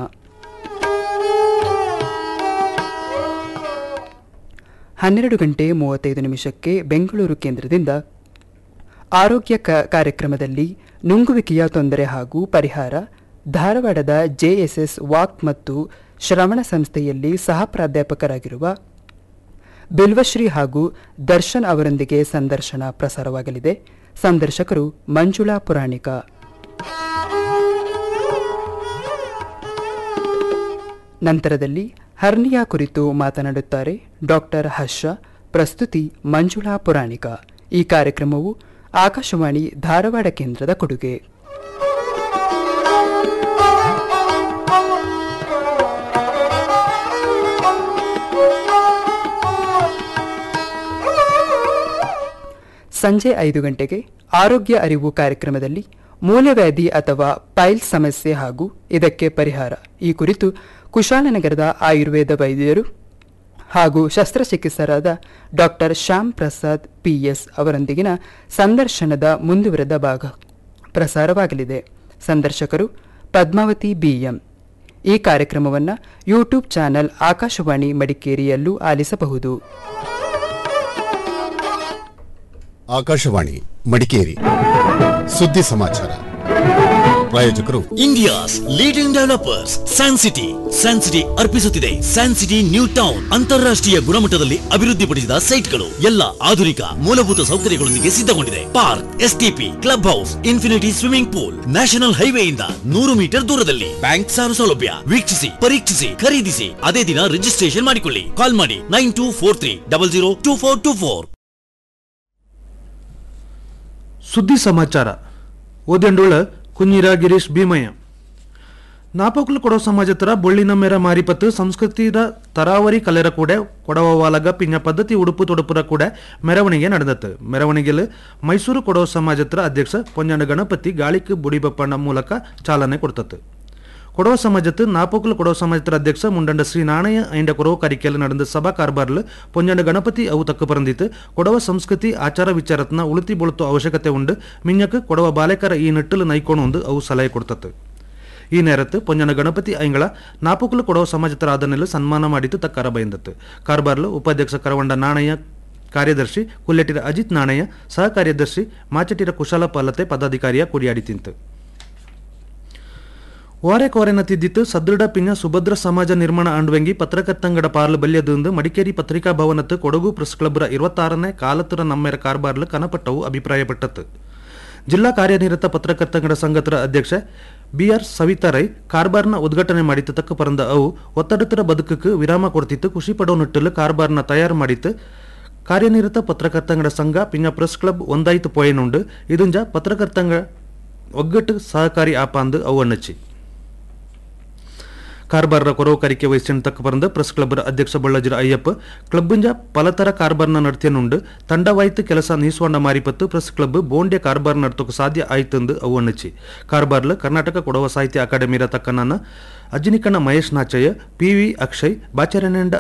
ಹನ್ನೆರಡು ಗಂಟೆ ಮೂವತ್ತೈದು ನಿಮಿಷಕ್ಕೆ ಬೆಂಗಳೂರು ಕೇಂದ್ರದಿಂದ ಆರೋಗ್ಯ ಕ- ಕಾರ್ಯಕ್ರಮದಲ್ಲಿ ನುಂಗುವಿಕೆಯ ತೊಂದರೆ ಹಾಗೂ ಪರಿಹಾರ ಧಾರವಾಡದ ಜೆಎಸ್ಎಸ್ ವಾಕ್ ಮತ್ತು ಶ್ರವಣ ಸಂಸ್ಥೆಯಲ್ಲಿ ಸಹ ಪ್ರಾಧ್ಯಾಪಕರಾಗಿರುವ ಬಿಲ್ವಶ್ರೀ ಹಾಗೂ ದರ್ಶನ್ ಅವರೊಂದಿಗೆ ಸಂದರ್ಶನ ಪ್ರಸಾರವಾಗಲಿದೆ ಸಂದರ್ಶಕರು ಮಂಜುಳಾ ಪುರಾಣಿಕ ನಂತರದಲ್ಲಿ ಹರ್ನಿಯಾ ಕುರಿತು ಮಾತನಾಡುತ್ತಾರೆ ಡಾಕ್ಟರ್ ಹರ್ಷ ಪ್ರಸ್ತುತಿ ಮಂಜುಳಾ ಪುರಾಣಿಕ ಈ ಕಾರ್ಯಕ್ರಮವು ಆಕಾಶವಾಣಿ ಧಾರವಾಡ ಕೇಂದ್ರದ ಕೊಡುಗೆ ಸಂಜೆ ಐದು ಗಂಟೆಗೆ ಆರೋಗ್ಯ ಅರಿವು ಕಾರ್ಯಕ್ರಮದಲ್ಲಿ ಮೂಲವ್ಯಾಧಿ ಅಥವಾ ಪೈಲ್ಸ್ ಸಮಸ್ಯೆ ಹಾಗೂ ಇದಕ್ಕೆ ಪರಿಹಾರ ಈ ಕುರಿತು ಕುಶಾಲನಗರದ ಆಯುರ್ವೇದ ವೈದ್ಯರು ಹಾಗೂ ಶಸ್ತ್ರಚಿಕಿತ್ಸರಾದ ಡಾಕ್ಟರ್ ಶ್ಯಾಮ್ ಪ್ರಸಾದ್ ಪಿಎಸ್ ಅವರೊಂದಿಗಿನ ಸಂದರ್ಶನದ ಮುಂದುವರೆದ ಭಾಗ ಪ್ರಸಾರವಾಗಲಿದೆ ಸಂದರ್ಶಕರು ಪದ್ಮಾವತಿ ಬಿಎಂ ಈ ಕಾರ್ಯಕ್ರಮವನ್ನು ಯೂಟ್ಯೂಬ್ ಚಾನೆಲ್ ಆಕಾಶವಾಣಿ ಮಡಿಕೇರಿಯಲ್ಲೂ ಆಲಿಸಬಹುದು ಆಕಾಶವಾಣಿ ಮಡಿಕೇರಿ ಸುದ್ದಿ ಸಮಾಚಾರ ಪ್ರಾಯೋಜಕರು India's leading developers San City San City ಅರ್ಪಿಸುತ್ತಿದೆ ಸ್ಯಾನ್ ಸಿಟಿ ನ್ಯೂ ಟೌನ್ ಅಂತಾರಾಷ್ಟ್ರೀಯ ಗುಣಮಟ್ಟದಲ್ಲಿ ಅಭಿವೃದ್ಧಿಪಡಿಸಿದ ಸೈಟ್ಗಳು ಎಲ್ಲ ಆಧುನಿಕ ಮೂಲಭೂತ ಸೌಕರ್ಯಗಳೊಂದಿಗೆ ಸಿದ್ಧಗೊಂಡಿದೆ park STP club house infinity swimming pool national ಹೈವೇಯಿಂದ ನೂರು ಮೀಟರ್ ದೂರದಲ್ಲಿ ಬ್ಯಾಂಕ್ ಸಾಲ ಸೌಲಭ್ಯ ವೀಕ್ಷಿಸಿ ಪರೀಕ್ಷಿಸಿ ಖರೀದಿಸಿ ಅದೇ ದಿನ ರಿಜಿಸ್ಟ್ರೇಷನ್ ಮಾಡಿಕೊಳ್ಳಿ ಕಾಲ್ ಮಾಡಿ nine two four three double zero two four two four ಸುದ್ದಿ ಸಮಾಚಾರ ಓದೆಂಡೋಳ ಕುഞ്ഞിರ ಗಿರೀಶ್ ಭೀಮಯ್ಯ ನಾಪೋಕ್ಲು ಕೊಡೋ ಸಮಾಜತರ ಬೊಳ್ಳಿನ ಮೇರ ಮಾರಿಪತ್ತು ಸಂಸ್ಕೃತಿದ ತರಾವರಿ ಕಲೆರ ಕೂಡ ಕೊಡವ ವಾಲಗ ಪಿಂಜ ಪದ್ಧತಿ ಉಡುಪು ತೊಡುಪುರ ಕೂಡ ಮೆರವಣಿಗೆ ನಡೆದತ್ತು ಮೆರವಣಿಗೆಲು ಮೈಸೂರು ಕೊಡವ ಸಮಾಜತ್ರ ಅಧ್ಯಕ್ಷ ಪೊಂಜಂಡ ಗಣಪತಿ ಗಾಳಿಕ್ ಬುಡಿಬಪ್ಪಣ್ಣ ಮೂಲಕ ಚಾಲನೆ ಕೊಡ್ತತ್ತು ಕೊಡವ ಸಮಾಜத்து ನಾಪೋಕ್ಲು ಕೊಡವ ಸಮಾಜತ್ರ ಅಧ್ಯಕ್ಷ ಮುಂಡಂಡ ಶ್ರೀ ನಾಣಯ ಐಂಡ ಕೊರವ ಕರಿಕೆಲ್ ನಡೆದ ಸಭಾ ಕಾರ್ಬಾರ್ಲು ಪೊಂಜಂಡ ಗಣಪತಿ ಅವು ತಕ್ಕ ಪರಂದಿತ್ತು ಕೊಡವ ಸಂಸ್ಕೃತಿ ಆಚಾರ ವಿಚಾರತ್ನ ಉಳಿತಿ ಬೊಳುತ್ತು ಅವಶ್ಯಕತೆ ಉಂಡು ಮಿಂಜಕ್ ಕೊಡವ ಬಾಲೆಕರ ಈ ನಿಟ್ಟಲು ನೈಕೋಣ ಒಂದು ಅವು ಸಲಹೆ ಕೊಡ್ತತ್ತು ಈ ನೇರತ್ತು ಪೊಂಜನ ಗಣಪತಿ ಐಂಗಳ ನಾಪುಕಲು ಕೊಡವ ಸಮಾಜತರ ಆದನೆಲ್ಲ ಸನ್ಮಾನ ಮಾಡಿತು ತಕ್ಕಾರ ಬೈಂದತ್ತು ಕಾರ್ಬಾರ್ಲು ಉಪಾಧ್ಯಕ್ಷ ಕರವಂಡ ನಾಣಯ್ಯ ಕಾರ್ಯದರ್ಶಿ ಕುಲ್ಲೆಟಿರ ಅಜಿತ್ ನಾಣಯ್ಯ ಸಹ ಕಾರ್ಯದರ್ಶಿ ಮಾಚಟಿರ ಕುಶಲ ಪಾಲತೆ ಪದಾಧಿಕಾರಿಯ ಕುರಿಯಾಡಿತಿಂತು ಓರೆ ಕೋರೆನ ತಿದ್ದಿತ್ತು ಸದೃಢ ಪಿಂಜ ಸುಭದ್ರ ಸಮಾಜ ನಿರ್ಮಾಣ ಅಂಡ್ವೆಂಗಿ ಪತ್ರಕರ್ತಂಗಡ ಪಾರ್ಲು ಬಲ್ಯದಿಂದ ಮಡಿಕೇರಿ ಪತ್ರಿಕಾ ಭವನತ್ತು ಕೊಡಗು ಪ್ರೆಸ್ ಕ್ಲಬ್ರ ಇರುವತ್ತಾರನೇ ಕಾಲത്തുರ ನಮ್ಮೆರ ಕಾರ್ಬಾರ್ಲು ಕನಪಟ್ಟವು ಅಭಿಪ್ರಾಯಪಟ್ಟತ್ತು ಜಿಲ್ಲಾ ಕಾರ್ಯನಿರತ ಪತ್ರಕರ್ತಂಗಡ ಸಂಘತರ ಅಧ್ಯಕ್ಷ ಬಿಆರ್ ಸವಿತಾ ರೈ ಕಾರ್ಬಾರ್ನ ಉದ್ಘಾಟನೆ ಮಾಡಿತ್ತು ತಕ್ಕ ಪರಂದ ಅವು ಒತ್ತಡತರ ಬದುಕಕ್ಕೆ ವಿರಾಮ ಕೊಡ್ತಿತ್ತು ಖುಷಿ ಪಡೋ ನಿಟ್ಟಲು ಕಾರ್ಬಾರ್ನ ತಯಾರು ಮಾಡಿತ್ತು ಕಾರ್ಯನಿರತ ಪತ್ರಕರ್ತಂಗಡ ಸಂಘ ಪಿಂಜ ಪ್ರೆಸ್ ಕ್ಲಬ್ ಒಂದಾಯ್ತು ಪೊಯನುಂಡು ಇದುಂಜ ಪತ್ರಕರ್ತಂಗ ಒಗ್ಗಟ್ಟು ಸಹಕಾರಿ ಆಪ ಅಂದು ಅವು ಅನ್ನಚ್ಚಿ ಕಾರ್ಬಾರ್ರ ಕೊರವಕಾರಿಕೆ ವಹಿಸಿನ ತಕ್ಕ ಪರಂದ ಪ್ರೆಸ್ ಕ್ಲಬ್ರ ಅಧ್ಯಕ್ಷ ಬಳ್ಳಜಿರ ಅಯ್ಯಪ್ಪ ಕ್ಲಬ್ಬಿಂಜ ಪಲತರ ಕಾರ್ಬಾರ್ನ ನಡ್ತಿಯನುಂಡು ತಂಡವಾಯ್ತು ಕೆಲಸ ನೀಸ್ವಾಂಡ ಮಾರಿಪತ್ತು ಪ್ರೆಸ್ ಕ್ಲಬ್ ಬೋಂಡ್ಯ ಕಾರ್ಬಾರ್ ನಡ್ತೋಕೆ ಸಾಧ್ಯ ಆಯ್ತಂದು ಅವು ಅನ್ನಚ್ಚಿ ಕಾರ್ಬಾರ್ಲ ಕರ್ನಾಟಕ ಕೊಡವ ಸಾಹಿತ್ಯ ಅಕಾಡೆಮಿರ ತಕ್ಕನನ್ನ ಅಜ್ಜಿನಿಕಣ್ಣ ಮಹೇಶ್ ನಾಚಯ್ಯ ಪಿ ವಿ ಅಕ್ಷಯ್ ಬಾಚರಣೆಂಡ